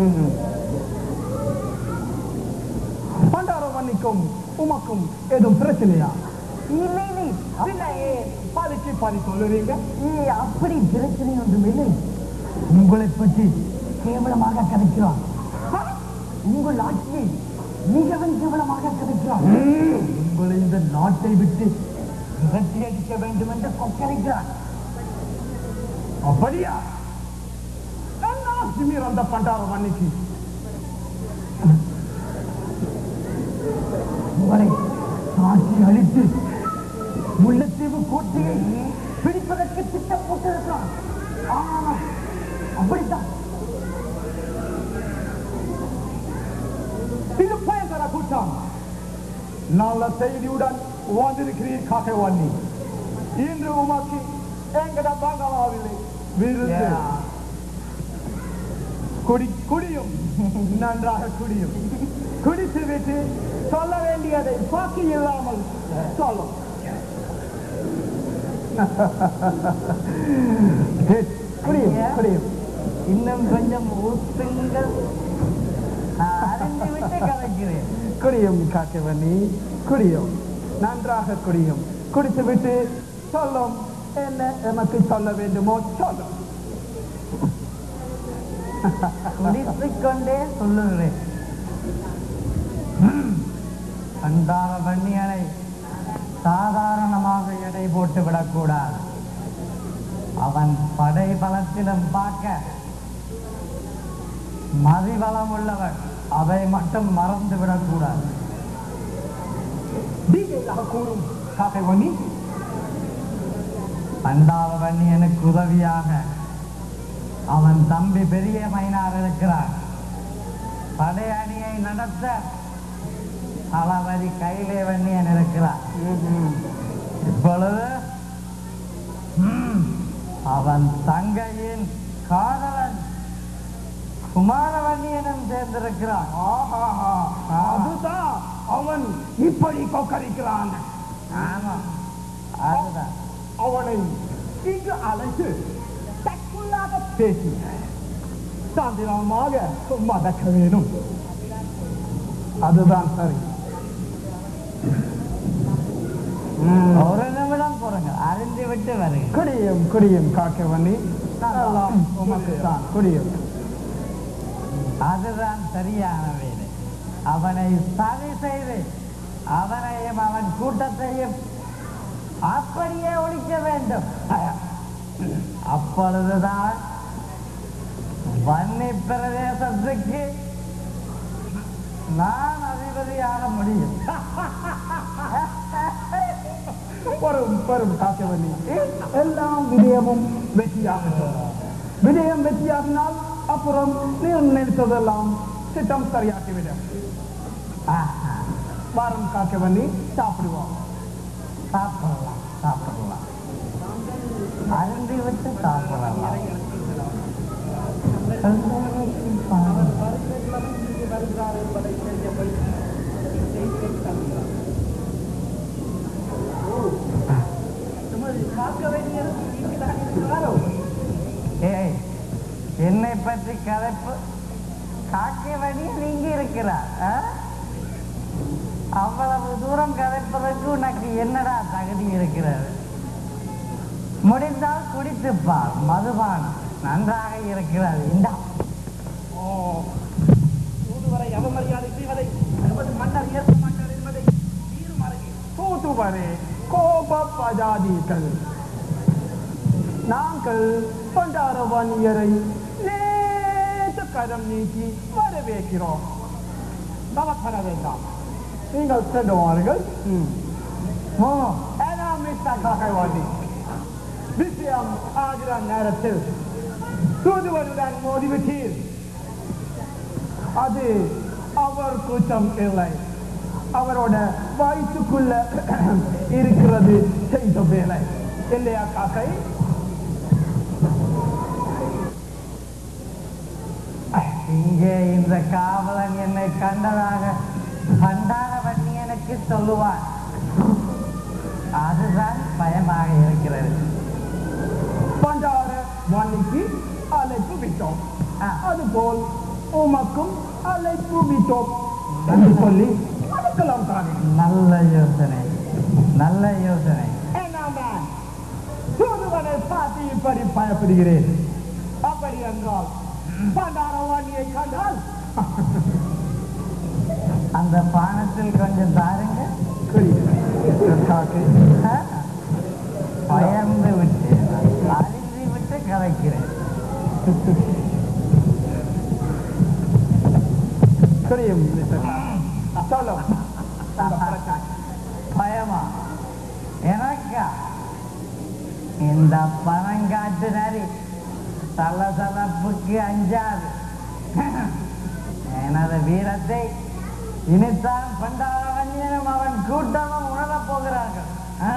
பண்டாரவண்ணிக்கும் உமக்கும் எதுவும் பிரச்சனையா
இல்லை இல்லை
இல்லையே பலிக்கு பலி சொல்லுறீங்க
ஏய், அப்படி பிரச்சனை ஒன்றும் இல்லை உங்களை பற்றி கேவலமாக கதைக்கிறான் உங்கள் ஆட்சியை மிகவும் கேவலமாக கதைக்கிறான் உங்களை இந்த நாட்டை விட்டு விரட்டி அடிக்க வேண்டும் என்று கொக்கரிக்கிறான்
அப்படியா என்ன திமிர் அந்த பண்டாரவண்ணிக்கு
உங்களை ஆட்சி அழித்து முல்லைத்தீவு கோட்டையை பிடிப்பதற்கு திட்டம் போட்டிருக்கிறான் ஆமா அப்படித்தான்
இது பயங்கர குற்றம் நல்ல செய்தியுடன் வந்திருக்கிறீர் காக்கைவாணி இன்று உமக்கு எங்கட பங்களாவிலே விருந்து குடி குடியும் நன்றாக குடியும் குடித்து விட்டு சொல்ல வேண்டியதை பாக்கி இல்லாமல் சொல்லும் புரியும் புரியும்
இன்னும் கொஞ்சம் ஊத்துங்கள் நான் அறிந்து விட்டு கலைக்கிறேன்
குடியும் காக்கவனி குடியும் நன்றாக குடியும் குடித்து விட்டு சொல்லும் என்ன எனக்கு சொல்ல வேண்டுமோ சொல்லும்
குடித்துக் கொண்டே சொல்லுகிறேன் பண்டார வன்னியனை சாதாரணமாக எடை போட்டு விடக்கூடாது அவன் படை பலத்திலும் பார்க்க மதிபலம் உள்ளவன் அதை மட்டும் மறந்து விடக்கூடாது
டீட்டெயிலாக கூறும் காக்கவனி
பண்டார வன்னியனுக்கு உதவியாக அவன் தம்பி பெரிய மைனார் இருக்கிறான் படையணியை நடத்த தளபதி கையிலே வன்னியன் இருக்கிறான் இப்பொழுது ம், அவன் தங்கையின் காதலன் குமாரவன்னியனும் சேர்ந்திருக்கிறான்
ஆஹாஹா, அதுதான் அவன் இப்படி கொக்கரிக்கிறான்
ஆமா அதுதான்
அவனை இங்கு அழைத்து தக்குள்ளாக பேசி சாந்திரமாக மதக்க வேணும் அதுதான் சரி
ஒரு நிமிடம் பொறுங்க அறிந்து விட்டு வருகிறேன்
குடியும் குடியும் காக்கவனி எல்லாம் உமக்கு தான் குடியும்
அதுதான் சரியான வேலை அவனை சரி செய்து அவனையும் அவன் கூட்டத்தையும் அப்படியே ஒழிக்க வேண்டும் அப்பொழுதுதான் வன்னி பிரதேசத்துக்கு நான் அதிபதியாக முடியும்
வரும் வரும் காக்கவனி எல்லாம் விடயமும் வெற்றியாகட்டும் விடயம் வெற்றியாகினால் அப்புறம் நீ நினைத்ததெல்லாம் திட்டம் சரியாக்கிவிடும்
ஆஹா,
வாரம் காக்கவனி சாப்பிடுவோம்
சாப்பிடலாம் சாப்பிடலாம் அருந்தி விட்டு சாப்பிடலாம் ஏய் என்னை பற்றி கதைப்பு காக்கை வழியே நீங்க இருக்கிறார் ஆ? அவ்வளவு தூரம் கதைப்பதற்கு உனக்கு என்னடா தகுதி இருக்கிறது முடிந்தால் குடித்துப் பார் மதுபானம் நன்றாக இருக்கிறது இந்தா
தூதுவரை அவமரியாதை செய்வதை நமது மன்னர் ஏற்க மாட்டார் என்பதை தீரும் அறையில்
தூதுவரே கோபப்படாதீர்கள் நாங்கள் பண்டாரவாணியரை நேற்று கரம் நீட்டி வரவேற்கிறோம் தவத்தர வேண்டாம் நீங்கள் செல்லுவார்கள் ஓ ஏனா மிஸ்டர் காக்கைவாதி விஷயம் ஆகிற நேரத்தில் தூதுவருடன் மோதிவிட்டீர் அது அவர் குற்றம் இல்லை அவரோட வயிற்றுக்குள்ள இருக்கிறது செய்த வேலை இல்லையா காக்கை
இங்கே இந்த காவலன் என்னை கண்டதாக பண்டார வன்னியனுக்கு சொல்லுவான் அதுதான் பயமாக இருக்கிறது
பண்டார வாணிக்கு அழைப்பு விட்டோம்
ஆ.
அதுபோல் உமக்கும் அழைப்பு விட்டோம் என்று சொல்லி அழைக்கலாம் தானே
நல்ல யோசனை நல்ல யோசனை
என்னதான் தூதுவனை பார்த்து இப்படி பயப்படுகிறேன் அப்படி என்றால் பண்டாரவாணியை கண்டால்
அந்த பானத்தில் கொஞ்சம் தாருங்க
காக்கை
ஆ? பயந்து விட்டு அறிந்து விட்டு கலைக்கிறேன்
தெரியும் மிஸ்டர் காக்கை. சொல்லும் உங்க பிரச்சனை.
பயமா எனக்கா இந்த பணங்காட்டு நரி சலசலப்புக்கு அஞ்சாது எனது வீரத்தை இனித்தான் பண்டார வன்னியனும் அவன் கூட்டமும் உணரப் போகிறார்கள் ஆ.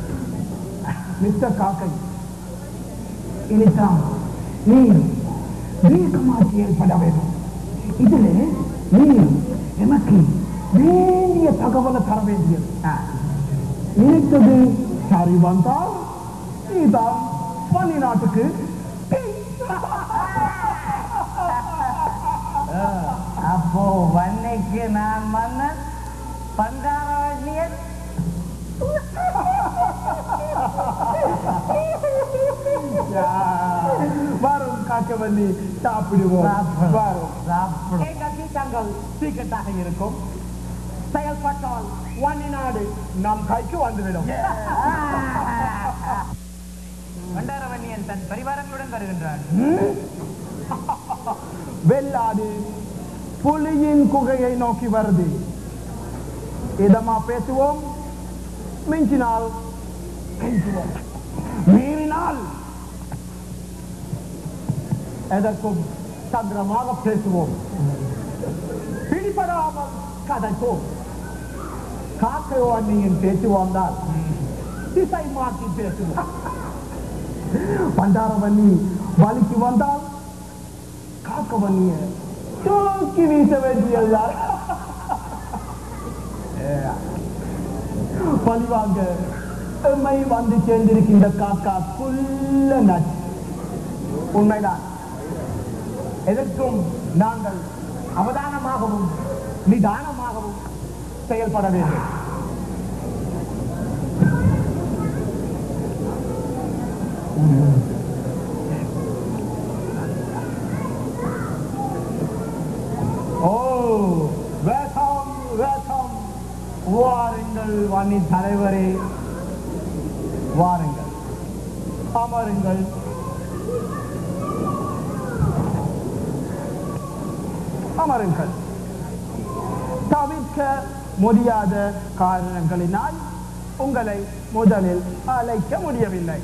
மிஸ்டர் காக்கை இனிதான் நீ வேகமாக செயல்பட வேண்டும் இதில் நீ எனக்கு வேண்டிய தகவலை தர வேண்டியது ஆ. நினைத்தது சரி வந்தால் நீதான் பனி நாட்டுக்கு
அப்போ வன்னைக்கு நான் மன்னன் பண்டாரவண்ணியன்
வரும் காக்கவல்லி சாப்பிடுவோம்
சாப்பிடு.
வரும்
சாப்பிடு.
எங்கள் திட்டங்கள் சீக்கிரட்டாக இருக்கும் செயல்பட்டால் வன்னி நாடு நம் கைக்கு வந்துவிடும்
பண்டாரவண்ணியன் தன் பரிவாரங்களுடன் வருகின்றான்
வெள்ளாடு புலியின் குகையை நோக்கி வருது இதமா பேசுவோம் மிஞ்சினால் கெஞ்சுவோம் மீறினால் எதற்கும் சந்திரமாக பேசுவோம் பிடிபடாமல் கதைப்போம் காக்கை அண்ணியின் பேச்சு வந்தால் திசை மாற்றி பேசுவோம் பண்டாரவண்ணி வலிக்கு வந்தால் காக்கவண்ணிய தூக்கி வீச வேண்டியதால் பழிவாங்க எம்மை வந்து சேர்ந்திருக்கின்ற காக்கா குள்ள நட் உண்மைதான் எதற்கும் நாங்கள் அவதானமாகவும் நிதானமாகவும் செயல்பட வேண்டும் ஓ வேஷம் வேஷம் வாருங்கள் வன்னி தலைவரே வாருங்கள் அமருங்கள் அமருங்கள் தவிர்க்க முடியாத காரணங்களினால் உங்களை முதலில் அழைக்க முடியவில்லை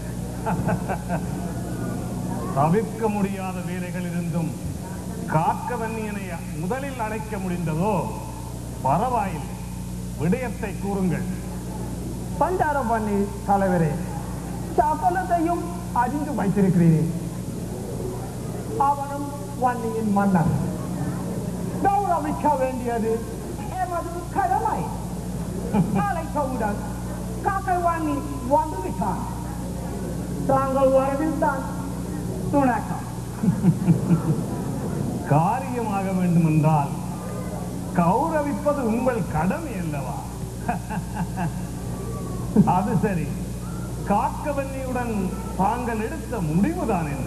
தவிர்க்க முடியாத வேலைகள் இருந்தும் காக்கவன்னியனை முதலில் அழைக்க முடிந்ததோ பரவாயில்லை விடயத்தை கூறுங்கள்
பண்டாரம் பண்ணி தலைவரே சகலத்தையும் அறிந்து வைத்திருக்கிறீரே அவனும் வன்னியின் மன்னன் கௌரவிக்க வேண்டியது எமது கடமை அழைத்தவுடன் காக்கை வாங்கி வந்துவிட்டான் தாங்கள் வரவில் தான் துணக்கம்
காரியமாக வேண்டுமென்றால் கௌரவிப்பது உங்கள் கடமை அல்லவா அது சரி காக்கவன்னியுடன் தாங்கள் எடுத்த முடிவுதான் என்ன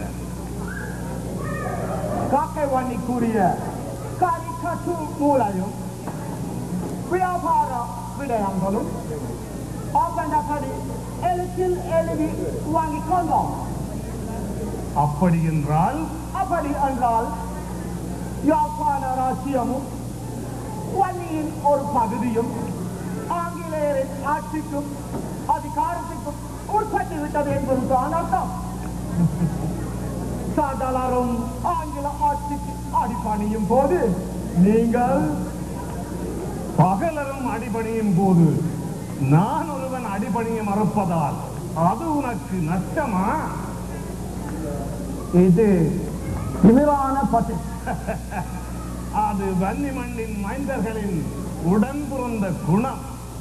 காக்கை வாணி கூறிய கரிக்கட்டு மூலையும் வியாபார விடயங்களும் ஒப்பந்தப்படி எழுத்தில் எழுதி வாங்கிக் கொண்டோம்
அப்படி என்றால்
அப்படி என்றால் யாழ்ப்பாண ராசியமும் வன்னியின் ஒரு பகுதியும் ஆங்கிலேயரின் ஆட்சிக்கும் அதிகாரத்திற்கும் உட்பட்டு விட்டது என்பதுதான் அர்த்தம் சாதலாரும் ஆங்கில ஆட்சிக்கு அடிபணியும் போது நீங்கள்
பகலரும் அடிபணியும் போது நான் ஒருவன் அடிபணிய மறுப்பதால் அது உனக்கு நஷ்டமா
இது திமிரான பட்டு
அது வன்னி மண்ணின் மைந்தர்களின் உடன் பிறந்த குணம்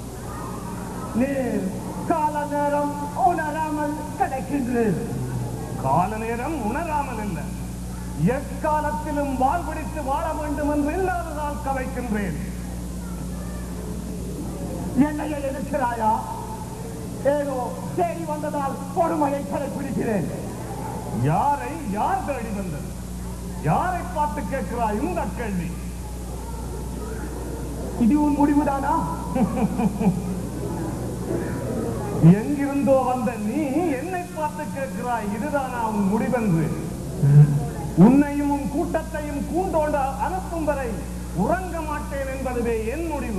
நீர் கால நேரம் உணராமல் கிடைக்கின்றீர்
கால நேரம் உணராமல் இல்லை எக்காலத்திலும் வாழ் பிடித்து வாழ வேண்டும் என்று இல்லாததால் கலைக்கின்றேன்
என்னையை எதிர்க்கிறாயா ஏதோ தேடி வந்ததால் பொறுமையை கடைபிடிக்கிறேன்
யாரை யார் தேடி வந்தது யாரை பார்த்து கேட்கிறாய் இந்த கேள்வி
இது உன் முடிவுதானா
எங்கிருந்தோ வந்த நீ என்னை பார்த்து கேட்கிறாய் இதுதானா உன் முடிவென்று உன்னையும் உன் கூட்டத்தையும் கூண்டோட அனுப்பும் வரை உறங்க மாட்டேன் என்பதுவே என் முடிவு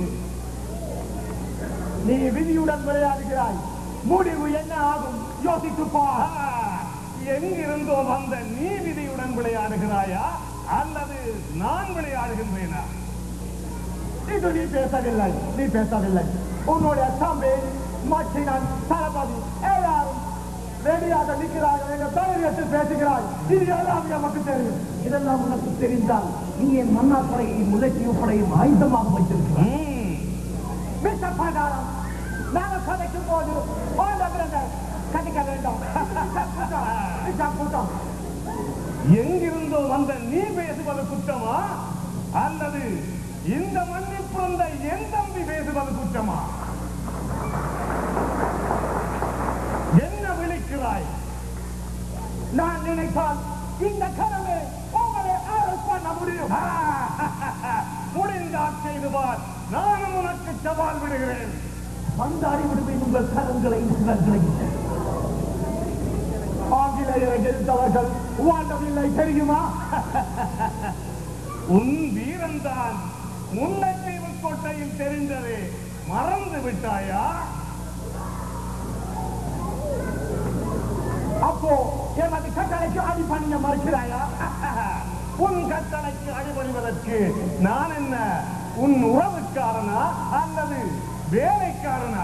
நீ விதியுடன் விளையாடுகிறாய் முடிவு என்ன ஆகும் யோசித்து பார்
ஆ, எங்கிருந்தோ வந்த நீ விதியுடன் விளையாடுகிறாயா அல்லது நான் விளையாடுகின்றேனா
இது நீ பேசவில்லை நீ பேசவில்லை உன்னுடைய தம்பி மச்சினன் தளபதி எல்லாரும் ரெடியாக நிற்கிறார்கள் என்ற தைரியத்தில் பேசுகிறாய் இது எல்லாம் நமக்கு தெரியும்
இதெல்லாம் உனக்கு தெரிந்தால் நீ என் மன்னார் படையையும் முல்லைத்தீவு படையும் ஆயுதமாக வைத்திருக்கிறாய்
ம்,
மிஸ்டர் பண்டாரம் நாங்கள் கதைக்கும் போது ஓய்ந்த பிரதர் கதைக்க வேண்டும் மிஸ்டர் கூட்டம்
எங்கிருந்தோ வந்த நீ பேசுவது குற்றமா அல்லது இந்த மண்ணில் பிறந்த என் தம்பி பேசுவது குற்றமா என்ன விழிக்கிறாய்
நான் நினைத்தால் இந்த கனவு உங்களை அரெஸ்ட் பண்ண முடியும்
முடிந்தால் செய்து பார் நானும் உனக்கு சவால் விடுகிறேன்
வந்தாடி விடுவேன் உங்கள் கரங்களை சிலர்களை
ஆங்கிலேயரை எதிர்த்தவர்கள் வாண்டவில்லை தெரியுமா
உன் வீரன்தான் முல்லைத்தீவு கோட்டையில் தெரிந்தது மறந்து விட்டாயா
அப்போ எமது கட்டளைக்கு அடிப்பணிய மறுக்கிறாயா
உன் கட்டளைக்கு அடிபணிவதற்கு நான் என்ன உன் உறவுக்காரனா அல்லது வேலைக்காரனா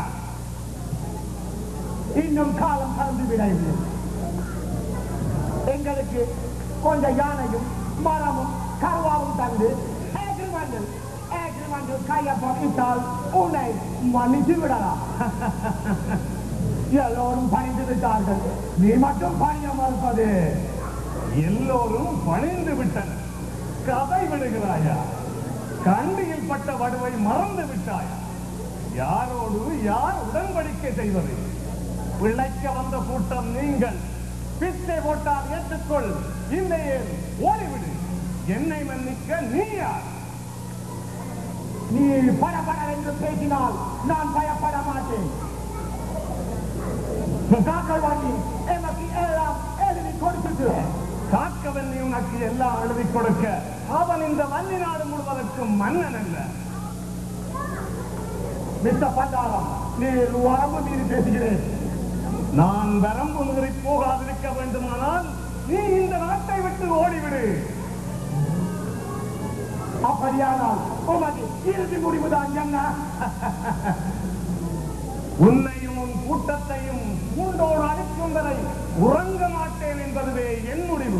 இன்னும் காலம் கடந்து விடவில்லை எங்களுக்கு கொஞ்சம் யானையும் மரமும் கருவாவும் தந்து ஏகிரிமண்டல் ஏகிரிமண்டல் கையப்பட்டால் உன்னை மன்னித்து விடலாம் எல்லோரும் பணிந்து விட்டார்கள் நீ மட்டும் பணிய மறுப்பது
எல்லோரும் பணிந்து விட்டனர் கதை விடுகிறாயா கண்டியில் பட்ட வடுவை மறந்து விட்டாயா யாரோடு யார் உடன்படிக்கை செய்வது பிழைக்க வந்த கூட்டம் நீங்கள் பிச்சை போட்டால் ஏற்றுக்கொள் இல்லையே ஓடிவிடு என்னை மன்னிக்க நீ யார்
நீ படபட என்று பேசினால் நான் பயப்பட மாட்டேன் தாக்கல் வாங்கி எமக்கு எல்லாம் எழுதி கொடுத்துட்டு
காக்கவன் நீ உனக்கு எல்லாம் எழுதி கொடுக்க அவன் இந்த வன்னி நாடு முழுவதற்கும் மன்னன் அல்ல
மிஸ்டர் பண்டாரம் நீ வரம்பு மீறி பேசுகிறேன்
நான் வரம்பு மீறி போகாதிருக்க வேண்டுமானால் நீ இந்த நாட்டை விட்டு ஓடிவிடு
அப்படியானால் உமது இறுதி முடிவுதான் என்ன
உன்னையும் உன் கூட்டத்தையும் பூண்டோடு அடிக்கும் வரை உறங்க மாட்டேன் என்பதுவே என் முடிவு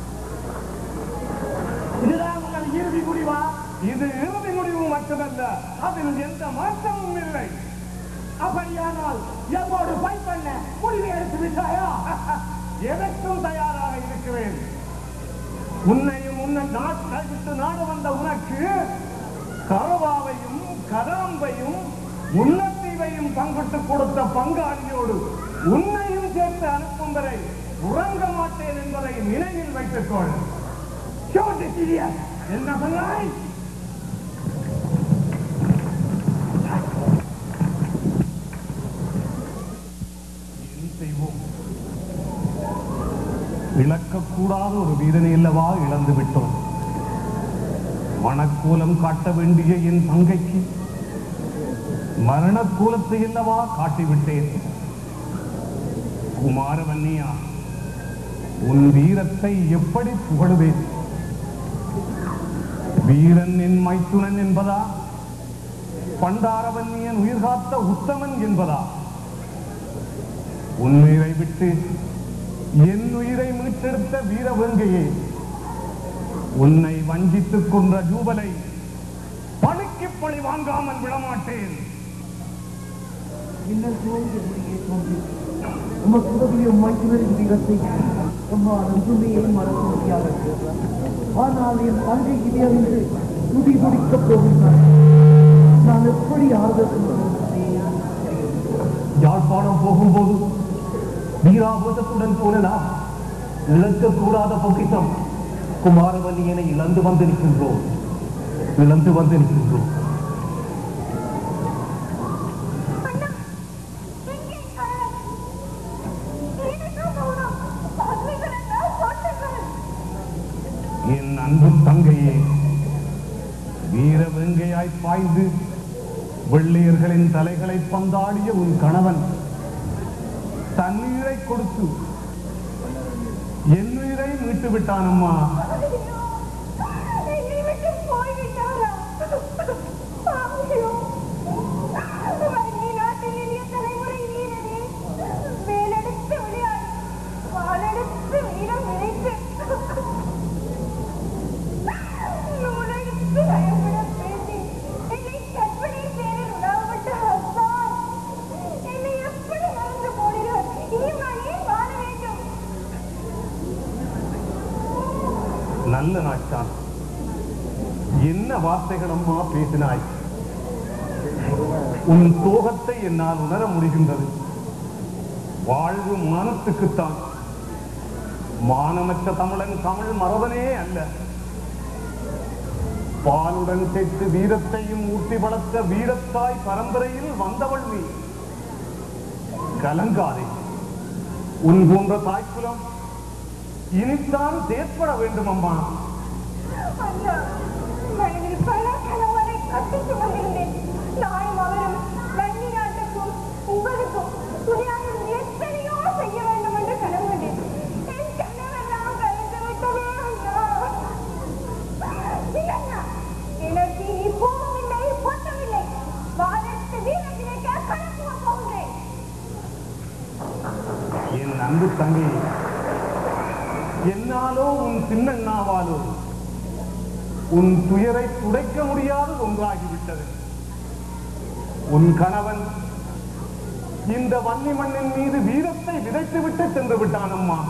இதுதான் உங்கள் இறுதி முடிவா
இது இறுதி முடிவு மட்டுமல்ல அதில் எந்த மாற்றமும் இல்லை
அப்படியானால் எம்மோடு ஃபைட் பண்ண முடிவு எடுத்து விட்டாயா
எதற்கும் தயாராக இருக்கிறேன் உன்னையும் உன்னை நாட்டை விட்டு நாடு வந்த உனக்கு கரவாவையும் கதாம்பையும் முல்லத்தீவையும் பங்கிட்டு கொடுத்த பங்காளியோடு உன்னையும் சேர்த்து அனுப்பும் வரை உறங்க மாட்டேன் என்பதை நினைவில் வைத்துக் கொள்
Show this idiot!
என்ன சொன்னாய் என் செய்வோம் இழக்கக்கூடாத ஒரு வீரனை அல்லவா இழந்து விட்டோம் மணக்கோலம் காட்ட வேண்டிய என் தங்கைக்கு மரணக்கோலத்தை அல்லவா காட்டிவிட்டேன் குமாரவன்னியா உன் வீரத்தை எப்படி புகழுவேன் வீரன் என் மைத்துனன் என்பதா பண்டாரவன்னியன் உயிர் காத்த உத்தமன் என்பதா உன்னுயிரை விட்டு என் உயிரை மீட்டெடுத்த வீரவேங்கையே உன்னை வஞ்சித்துக் கொன்ற ஜூபலை பழிக்கு பழி வாங்காமல் விடமாட்டேன்
இன்னும் தோல்வி முடியே தோன்றி உமக்கு உதவிய மைத்துவரின் வீரத்தை நம்மால் ஒன்றுமே மறக்க முடியாது ஆனால் என் தங்கை இதை அறிந்து துடி முடிக்கப் போகின்றார் நான் எப்படி ஆறுதல்
யாழ்ப்பாணம் போகும்போது வீராபோதத்துடன் போனனா இழக்கக்கூடாத பொக்கிஷம் குமாரவல்லியனை இழந்து வந்து நிற்கின்றோம் இழந்து வந்து நிற்கின்றோம்
அண்ணா எங்கே கரண் எனக்கு போகணும் சொல்லுங்கள் அண்ணா சொல்லுங்கள்
என் அன்பு தங்கையே வீர வெங்கையாய் பாய்ந்து வெள்ளையர்களின் தலைகளை பந்தாடிய உன் கணவன் தண்ணீரை கொடுத்து என் உயிரை மீட்டு விட்டானம்மா
என்னை விட்டு போய்விட்டாரா ஐயோ வன்னி நாட்டில் இனிய தலைமுறை வீரரே மேலெடுத்து விளையாடி
நல்ல நாட்தான் என்ன வார்த்தைகள் அம்மா பேசினாய் உன் சோகத்தை என்னால் உணர முடிகின்றது வாழ்வு மானத்துக்குத்தான் மானமற்ற தமிழன் தமிழ் மறவனே அல்ல பாலுடன் சேர்த்து வீரத்தையும் ஊட்டி வளர்த்த வீரத்தாய் பரம்பரையில் வந்தவள் நீ கலங்காதே உன் போன்ற தாய்க்குலம் இனித்தான் செயற்பட வேண்டும் அம்மா
ஐயா, மனதில் பல கனவுகளை கட்டிச் சுமந்திருந்தேன். நானும் அவரும் வன்னி நாட்டுக்கும் உங்களுக்கும் துணையாக எத்தனையோ செய்ய வேண்டும் என்று கனவு கண்டேன். என் கனவெல்லாம் கலைந்து விட்டதே ஐயா. இல்லையா, எனக்கு இனி கோபம் இல்லை, பொத்தம் இல்லை. வாதத்து வீரத்திலேக்கே கலக்குவ போகிறேன்.
என் அன்பு தங்கி என்னாலோ உன் சின்னண்ணாவாலோ உன் துயரை துடைக்க முடியாத ஒன்றாகிவிட்டது உன் கணவன் இந்த வன்னி மண்ணின் மீது வீரத்தை விதைத்து விட்டு சென்று விட்டான் அம்மா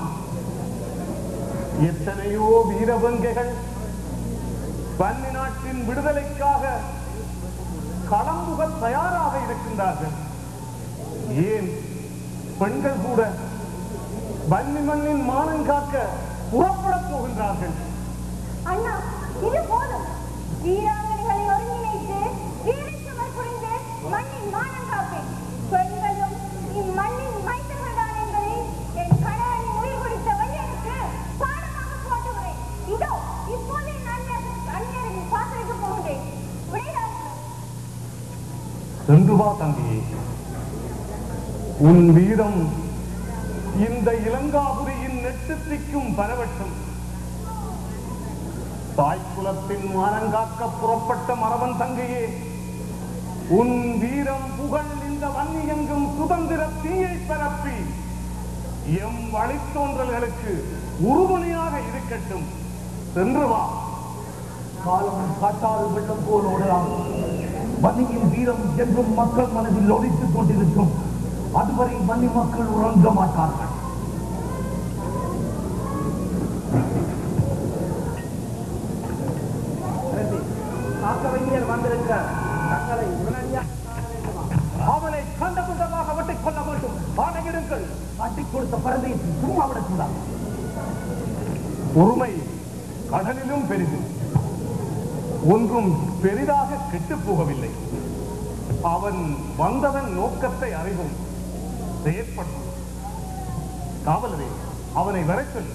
எத்தனையோ வீரவங்கைகள் வன்னி நாட்டின் விடுதலைக்காக களம்புக தயாராக இருக்கின்றார்கள் ஏன் பெண்கள் கூட வன்னி மண்ணின் மானம் காக்க புறப்படப் போகின்றார்கள்
அண்ணா இது போதும் வீராங்கனைகளை ஒருங்கிணைத்து வீரச்சுவர் புரிந்து மண்ணின் மானம் காப்பேன் பெண்களும் இம்மண்ணின் மைத்தர்கள்தான் என்பதை என் கணவனின் உயிர் கொடுத்த வழியனுக்கு பாடமாக போட்டுகிறேன் இதோ இப்போதே நான் அந்நியரின் பாத்திரைக்கு போகிறேன் விடையாடுங்கள்
சென்று வா தங்கியே உன் வீரம் இந்த இளங்காபுரியின் நெட்டுத்திக்கும் பரவட்டும் தாய்க்குலத்தின் மானங்காக்க புறப்பட்ட மரவன் தங்கையே உன் வீரம் புகழ் இந்த வன்னியெங்கும் சுதந்திர தீயை பரப்பி எம் வழித்தோன்றல்களுக்கு உறுதுணையாக இருக்கட்டும் சென்று வா
காலம் காட்டாறு வெள்ளம் போல் ஓடலாம் வன்னியின் வீரம் என்றும் மக்கள் மனதில் ஒழித்துக் கொண்டிருக்கும் அதுவரை வன்னி மக்கள் உறங்க மாட்டார்கள்
காக்கவைஞர் வந்திருக்க தங்களை உடனடியாக அவனை கண்டபுண்டமாக வெட்டிக் கொள்ள வேண்டும் ஆணையிடுங்கள்
காட்டிக் கொடுத்த பரதேசி சும்மா விடக்கூடாது
பொறுமை கடலிலும் பெரிது ஒன்றும் பெரிதாக கெட்டுப் போகவில்லை அவன் வந்தவன் நோக்கத்தை அறிவும் செயற்படும் காவலரே அவனை வரைச்சொல்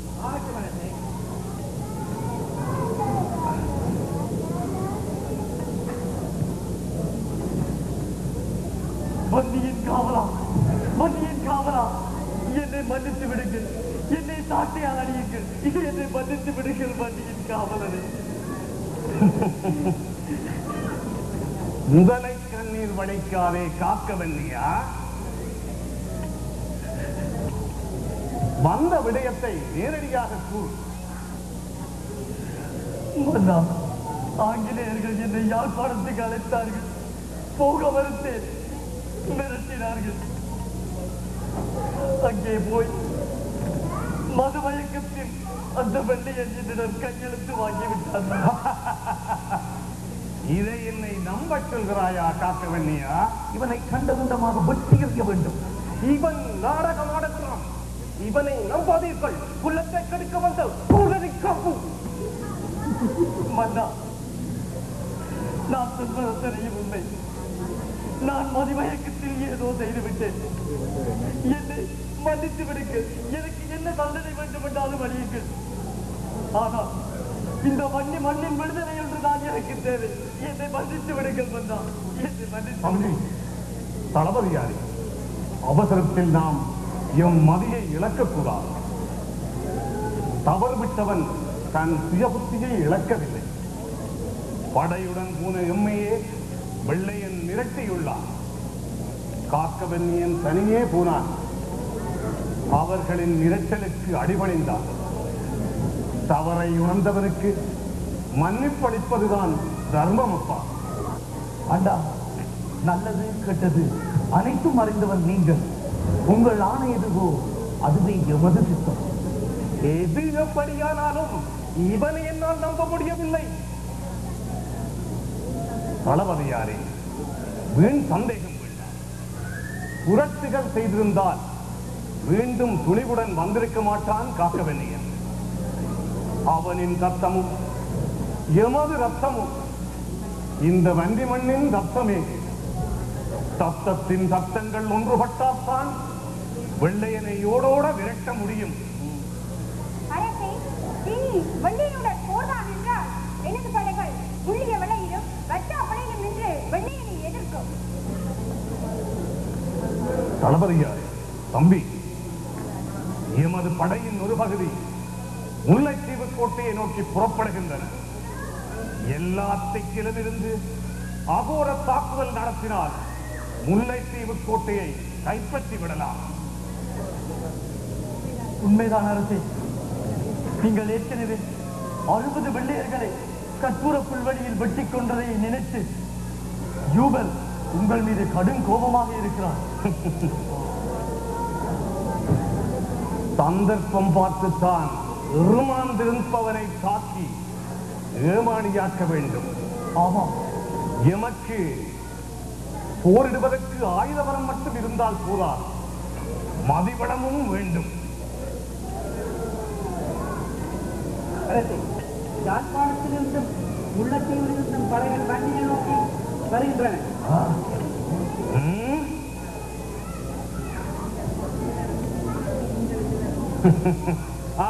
வன்னியின் காவலா வன்னியின் காவலா என்னை மன்னித்து விடுங்கள் என்னை சாட்டையால் அடியுங்கள் என்னை மன்னித்து விடுங்கள் வன்னியின் காவலரே
முதலை கண்ணீர் வடிக்காதே காக்க வெள்ளியா வந்த விடயத்தை நேரடியாக கூறு
மன்னா ஆங்கிலேயர்கள் என்னை யாழ்ப்பாணத்துக்கு அழைத்தார்கள் போக மறுத்தேன் மிரட்டினார்கள் அங்கே போய் மதுமயக்கத்தில் அந்த வெள்ளையன் என்னிடம் கையெழுத்து வாங்கிவிட்டார்கள்
இதை என்னை நம்பச் சொல்கிறாயா காக்க வெள்ளியா
இவனை கண்டதுண்டமாக வெட்டி எறிய வேண்டும்
இவன் நாடகம் ஆடுகிறான் இவனை நம்பாதீர்கள் குலத்தை கெடுக்க வந்த கூடரி காப்பு
மன்னா நான் சொல்வது தெரியும் உண்மை நான் மதிமயக்கத்தில் ஏதோ செய்து விட்டேன் என்னை மன்னித்து விடுங்கள் எனக்கு என்ன தண்டனை வேண்டும் என்றாலும் அழியுங்கள் ஆனால் இந்த மண்ணி மண்ணின் விடுதலை என்று நான் எனக்கு தேவை என்னை மன்னித்து விடுங்கள் மன்னா என்னை மன்னித்து
தம்பி தளபதியாரி அவசரத்தில் நாம் எம் மதியை இழக்கக்கூடாது தவறு விட்டவன் தன் சுயபுத்தியை இழக்கவில்லை படையுடன் போன எம்மையே வெள்ளையன் மிரட்டியுள்ளான் காக்கவன்னியன் தனியே போனான் அவர்களின் மிரட்டலுக்கு அடிபணிந்தான் தவறை உணர்ந்தவனுக்கு மன்னிப்பளிப்பதுதான் தர்மம் அப்பா
அண்டா நல்லது கெட்டது அனைத்தும் அறிந்தவன் நீங்கள் உங்கள் ஆணை எதுவோ அதுவே எமது சித்தம்
எது எப்படியானாலும்
இவனை என்னால் நம்ப முடியவில்லை தளபதியாரே வீண் சந்தேகம் வேண்டாம் புரட்சிகள் செய்திருந்தால் மீண்டும் துணிவுடன் வந்திருக்க மாட்டான் காக்கவென்னியன் அவனின் ரத்தமும் எமது ரத்தமும் இந்த வண்டி மண்ணின் ரத்தமே ரத்தத்தின் ரத்தங்கள் ஒன்றுபட்டால்தான் வெள்ளையனை ஓடோட விரட்ட முடியும்
அரசே இனி வெள்ளையனுடன் போர்தான் என்றால் எனது படைகள் புள்ளிய விலையிலும் வட்டா படையிலும் நின்று வெள்ளையனை எதிர்க்கும்
தளபதியாரே தம்பி எமது படையின் ஒரு பகுதி முல்லைத்தீவு கோட்டையை நோக்கி புறப்படுகின்றன எல்லா திக்கிலுமிருந்து அகோர தாக்குதல் நடத்தினால் முல்லைத்தீவு கோட்டையை கைப்பற்றி விடலாம்
உண்மைதான் அரசே நீங்கள் ஏற்கனவே அறுபது வெள்ளையர்களை கற்பூர புல்வெளியில் வெட்டிக் கொன்றதை நினைத்து யூபல் உங்கள் மீது கடும் கோபமாக இருக்கிறான்
சந்தர்ப்பம் பார்த்துத்தான் இருமாந்திருப்பவனை தாக்கி ஏமாளியாக்க வேண்டும்
ஆமாம்
எமக்கு போரிடுவதற்கு ஆயுதபலம் மட்டும் இருந்தால் போதா மதிவளமும் வேண்டும்
அரசே யாழ்ப்பாணத்திலிருந்தும் முள்ளத்தீவிலிருந்தும் படைகள் வண்டியை நோக்கி வருகின்றன
ம்? ஆ.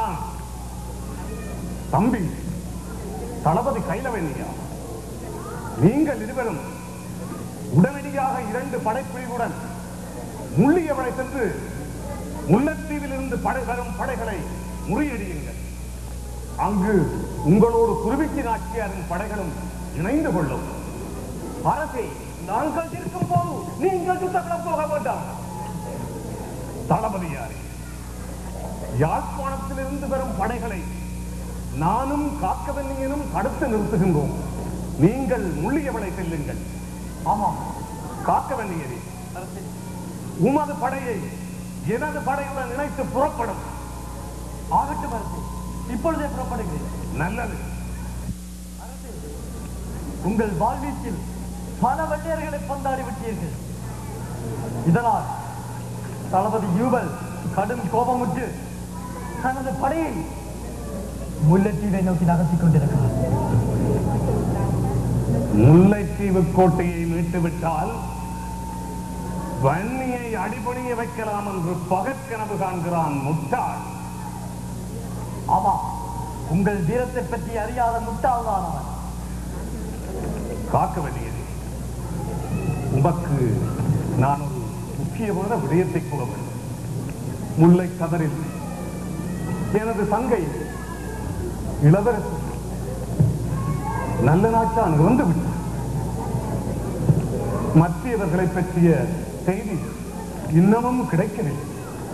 தம்பி தளபதி கைலவெண்ணியா நீங்கள் இருவரும் உடனடியாக இரண்டு படைப்பிரிவுடன் முள்ளியவளை சென்று முல்லைத்தீவில் இருந்து படை வரும் படைகளை முறியடியுங்கள் அங்கு உங்களோடு குருவிக்கு நாச்சியாரின் படைகளும் இணைந்து கொள்ளும் அரசே நாங்கள் இருக்கும் போது நீங்கள் யுத்தம் போக வேண்டாம் தளபதியாரே யாழ்ப்பாணத்திலிருந்து வரும் படைகளை நானும் காக்கவன்னியனும் தடுத்து நிறுத்துகின்றோம் நீங்கள் முள்ளியவளை செல்லுங்கள்
ஆமாம்
காக்கவன்னியரே உமது படையை எனது படையுடன் இணைத்து புறப்படும்
ஆகட்டும் அரசே இப்பொழுதே புறப்படுகிறேன்
நல்லது
உங்கள் வாழ்வீச்சில் பல வெள்ளையர்களை பந்தாடி விட்டீர்கள் இதனால் தளபதி யூபல் கடும் கோபமுற்று தனது படையை முல்லைத்தீவை நோக்கி நகர்த்திக் கொண்டிருக்கிறார்
முல்லைத்தீவு கோட்டையை மீட்டுவிட்டால் வன்னியை அடிபணிய வைக்கலாம் என்று பகற்கனவு காண்கிறான் முட்டாள்
ஆமாம் உங்கள் வீரத்தை பற்றி அறியாத முட்டாள்தான் அவன்
காக்க வேண்டியது உமக்கு நான் ஒரு முக்கியமான விடயத்தை கூற வேண்டும் முல்லை கதரில் எனது தங்கை இளவரசி நல்ல நாட்டான் இறந்து விட்டார் மற்றவர்களை பற்றிய செய்தி இன்னமும் கிடைக்கவில்லை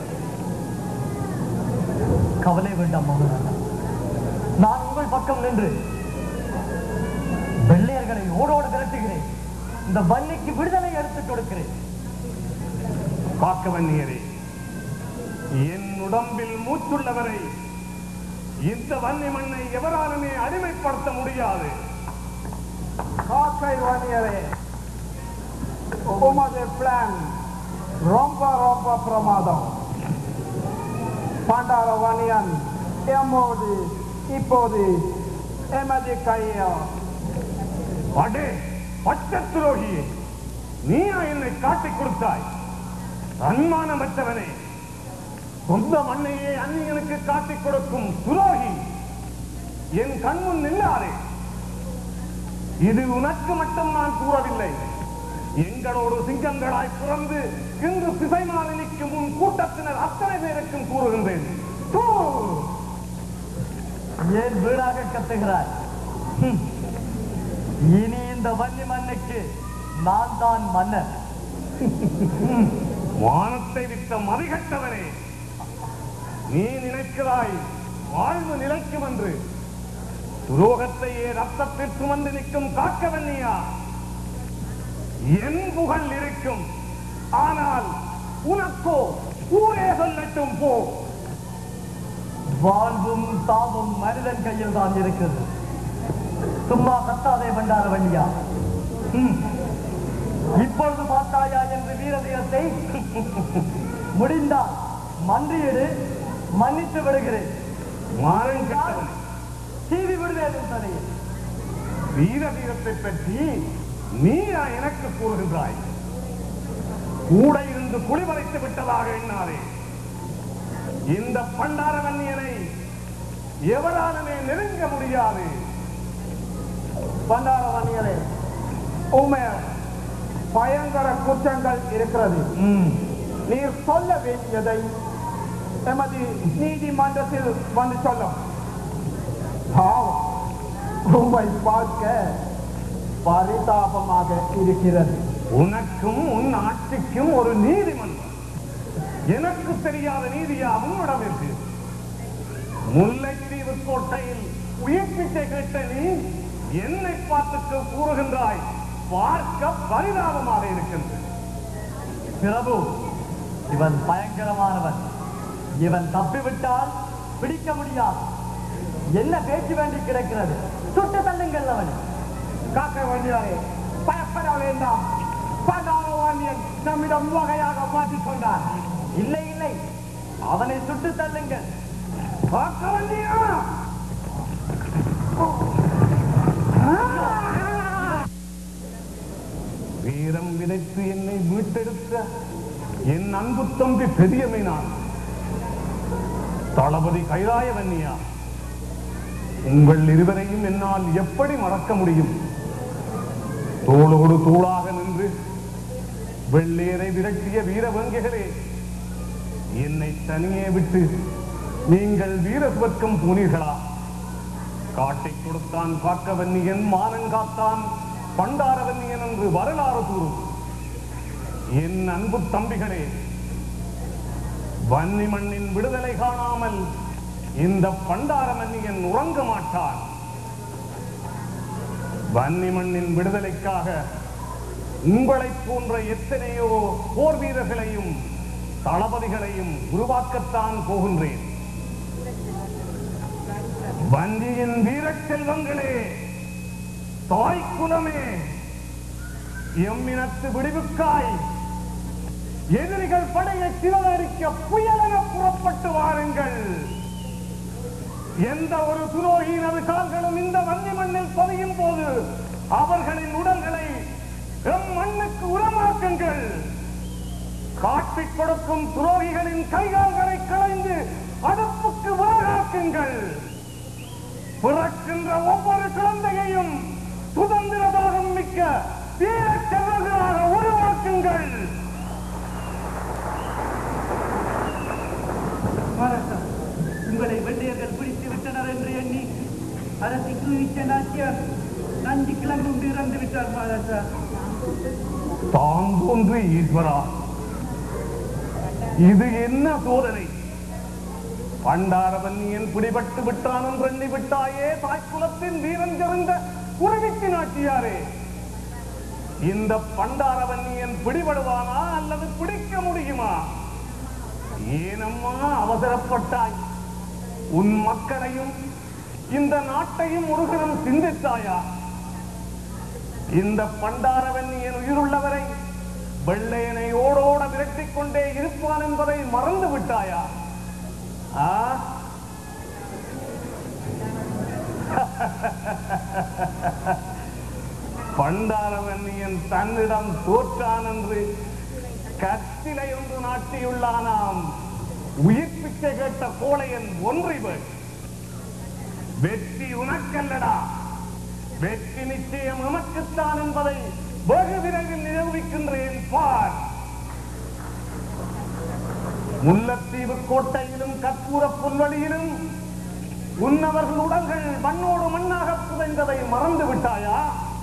கவலை வேண்டாம் மகன் நான் உங்கள் பக்கம் நின்று வெள்ளையர்களை ஓடோடு விரட்டுகிறேன் இந்த வன்னிக்கு விடுதலை எடுத்துக் கொடுக்கிறேன்
காக்க வன்னியரே என் உடம்பில் மூச்சுள்ளவரை இந்த வன்னி மண்ணை எவராலுமே அடிமைப்படுத்த முடியாது
காக்கை வாணியரே உமது பிளான் ரொம்ப ரொம்ப பிரமாதம் பாண்டார வாணியன் எம்மோடு இப்போது எமது கையில்
அடே பச்சை துரோகியே நீயா என்னை காட்டிக் கொடுத்தாய் சன்மானமற்றவனே சொந்த மண்ணையே அந்நியனுக்கு காட்டிக் கொடுக்கும் துரோகி என் கண்முன் நில்லாதே இது உனக்கு மட்டும் நான் கூறவில்லை எங்களோடு சிங்கங்களாய் பிறந்து இன்று திசை மாறி நிற்கும் உன் கூட்டத்தினர் அத்தனை பேருக்கும் கூறுகின்றேன் தூ!
ஏன் வீணாக கத்துகிறாய் ஹம். இனி இந்த வன்னி மண்ணுக்கு நான் தான் மன்னர்
வானத்தை விட்ட மதிகட்டவனே நீ நினைக்கிறாய் வாழ்வு நிலைக்கும் என்று துரோகத்தையே ரத்தத்தில் சுமந்து நிற்கும் காக்கவன்னியா என் புகழ் இருக்கும் ஆனால் உனக்கோ ஊரே சொல்லட்டும் போ
வாழ்வும் சாவும் மனிதன் கையில் தான் இருக்கிறது சும்மா கத்தாதே பண்டார வண்டியா ம். இப்பொழுது பார்த்தாயா என்று வீரதீரத்தை முடிந்தால் மன்றியிடு மன்னித்து விடுகிறேன்
மாறன் கெட்டவனே
சீவி விடுவேன் என் தலையில்
வீர தீரத்தை பற்றி நீயா எனக்கு கூறுகின்றாய் கூட இருந்து குளிமறைத்து விட்டதாக எண்ணாதே இந்த பண்டார வன்னியனை எவராலுமே நெருங்க முடியாது
பண்டாரவணியரே உண்மையார் பயங்கர குற்றங்கள் இருக்கிறது நீர் சொல்ல வேண்டியதை எமது நீதிமன்றத்தில் வந்து சொல்லும் பாவம் உண்மை பார்க்க பரிதாபமாக இருக்கிறது
உனக்கும் உன் ஆட்சிக்கும் ஒரு நீதிமன்றம் எனக்கு தெரியாத நீதியா உன்னிடம் இருக்கு முல்லைத்தீவு கோட்டையில் உயிர் பிச்சை கேட்ட நீ என்னை பார்த்துட்டு கூறுகின்றாய் பார்க்க பரிதாபமாக இருக்கின்றது
பிரபு இவன் பயங்கரமானவன் இவன் தப்பிவிட்டால் பிடிக்க முடியாது என்ன பேச்சு வேண்டி கிடக்கிறது சுட்டு தள்ளுங்கள் அவன்
காக்க வேண்டியாரே பயப்பட வேண்டாம் பண்டாரவாணியன் நம்மிடம் வகையாக மாற்றிக் கொண்டார்
இல்லை இல்லை அவனை சுட்டு தள்ளுங்கள்
பார்க்க வேண்டியா வீரம் விதைத்து என்னை மீட்டெடுத்த என் அன்பு தம்பி பெரியமை நான் தளபதி கைலாய வன்னியா உங்கள் இருவரையும் என்னால் எப்படி மறக்க முடியும் தோளோடு தோளாக நின்று வெள்ளேரை விரட்டிய வீரவங்கிகளே என்னை தனியே விட்டு நீங்கள் வீர சுவர்க்கம் போனீர்களா காட்டிக் கொடுத்தான் காக்கவன்னியன் மானங்காத்தான் பண்டாரவன்னியன் என்று வரலாறு கூறும் என் அன்பு தம்பிகளே வன்னி மண்ணின் விடுதலை காணாமல் இந்த பண்டாரவன்னியன் உறங்க மாட்டான் வன்னி மண்ணின் விடுதலைக்காக உங்களைப் போன்ற எத்தனையோ போர் வீரர்களையும் தளபதிகளையும் உருவாக்கத்தான் போகின்றேன் வந்தியின் வீரச் செல்வங்களே தாய்க்குலமே எம்மினத்து விடுவுக்காய் எதிரிகள் படையை சிவகரிக்க புயலென புறப்பட்டு வாருங்கள் எந்த ஒரு துரோகியினது கால்களும் இந்த வன்னி மண்ணில் பதியும் போது அவர்களின் உடல்களை எம் மண்ணுக்கு உரமாக்குங்கள் காட்டிக் கொடுக்கும் துரோகிகளின் கைகால்களை களைந்து அடுப்புக்கு விறகாக்குங்கள் பிறக்கின்ற ஒவ்வொரு குழந்தையையும் சுதந்திர தாகம் மிக்க வீரச் செல்வர்களாக உருவாக்குங்கள்
மகாராஷ்டிரா உங்களை வெள்ளையர்கள் பிடித்து விட்டனர் என்று எண்ணி அரசுக்கு விட்ட நாச்சியார் நஞ்சு கிளம்புண்டு இறந்து விட்டார் மகாராஷ்டிரா
தான் தோன்றி ஈஸ்வரா இது என்ன சோதனை பண்டாரவன்னியன் பிடிபட்டு விட்டான் என்று எண்ணி விட்டாயே தாய்க்குலத்தின் வீரன் ஜெறிந்த குருவிக்கு நாட்டியாரே இந்த பண்டாரவன்னியன் பிடிபடுவானா அல்லது பிடிக்க முடியுமா ஏனம்மா அவசரப்பட்டாய் உன் மக்களையும் இந்த நாட்டையும் ஒரு கணம் சிந்தித்தாயா இந்த பண்டாரவன்னியன் உயிருள்ளவரை வெள்ளையனை ஓடோட விரட்டிக் கொண்டே இருப்பான் என்பதை மறந்து விட்டாயா ஆ? பண்டாரவன்னியன் தன்னிடம் தோற்றான் என்று கத்திலை ஒன்று நாட்டியுள்ளானாம் உயிர் பிச்சை கேட்ட கோழையன் ஒன்றிவள் வெற்றி உனக்கல்லடா வெற்றி நிச்சயம் எமக்குத்தான் என்பதை வெகு விரைவில் நிரூபிக்கின்றேன் பார் முல்லைத்தீவு கோட்டையிலும் கற்பூர புல்வெளியிலும் உன்னவர்கள் உடல்கள் மண்ணோடு மண்ணாக புதைந்ததை மறந்து விட்டாயா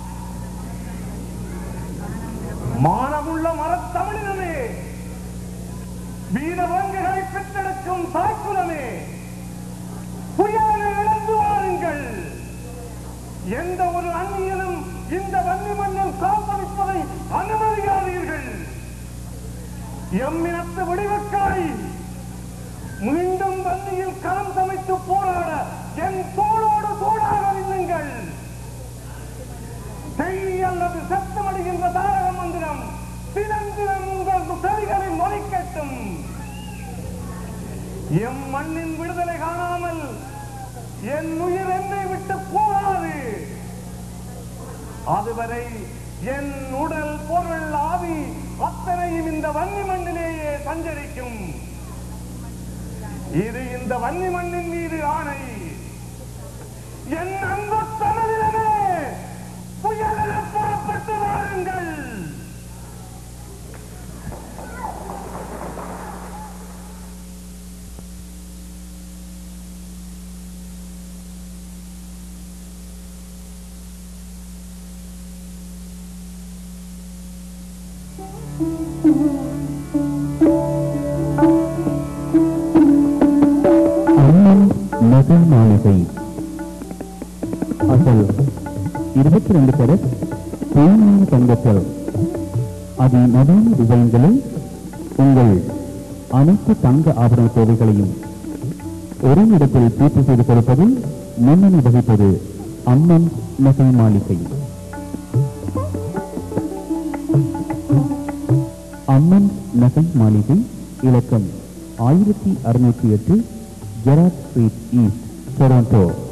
மானமுள்ள மரத்தமிழினமே வீரவங்களை பெற்றெடுக்கும் தாய்க்குலமே புயலை இழந்து வாருங்கள் எந்த ஒரு அந்நியனும் இந்த வன்னி மண்ணில் காப்பளிப்பதை அனுமதியாதீர்கள் எம்மினத்து விடிவுக்காய் மீண்டும் வன்னியில் களம் சமைத்து போராட என் தோளோடு தோளாக நில்லுங்கள் செய் அல்லது சத்தமடைகின்ற தாரக மந்திரம் தினந்தினம் உங்கள் செவிகளில் ஒலிக்கட்டும் எம் மண்ணின் விடுதலை காணாமல் என் உயிர் என்னை விட்டு போகாது அதுவரை என் உடல் பொருள் ஆவி அத்தனையும் இந்த வன்னி மண்ணிலேயே சஞ்சரிக்கும் இது இந்த வன்னி மண்ணின் மீது ஆணை என் அன்பு தமிழினமே புயலென புறப்பட்டு வாருங்கள்
அம்மன் நகை மாளிகை அசல் இருபத்தி ரெண்டு கேரட் தூய்மையான தங்கத்தில் அதிநவீன டிசைன்களில் உங்கள் அனைத்து தங்க ஆபரண தேவைகளையும் ஒரே இடத்தில் பூர்த்தி செய்து கொடுப்பதில் முன்னணி வகிப்பது அம்மன் நகை மாளிகை அம்மன் நகை மாளிகை இலக்கம் ஆயிரத்தி அறுநூற்றி எட்டு ஜெராட் ஸ்ட்ரீட் ஈஸ்ட் டொரண்டோ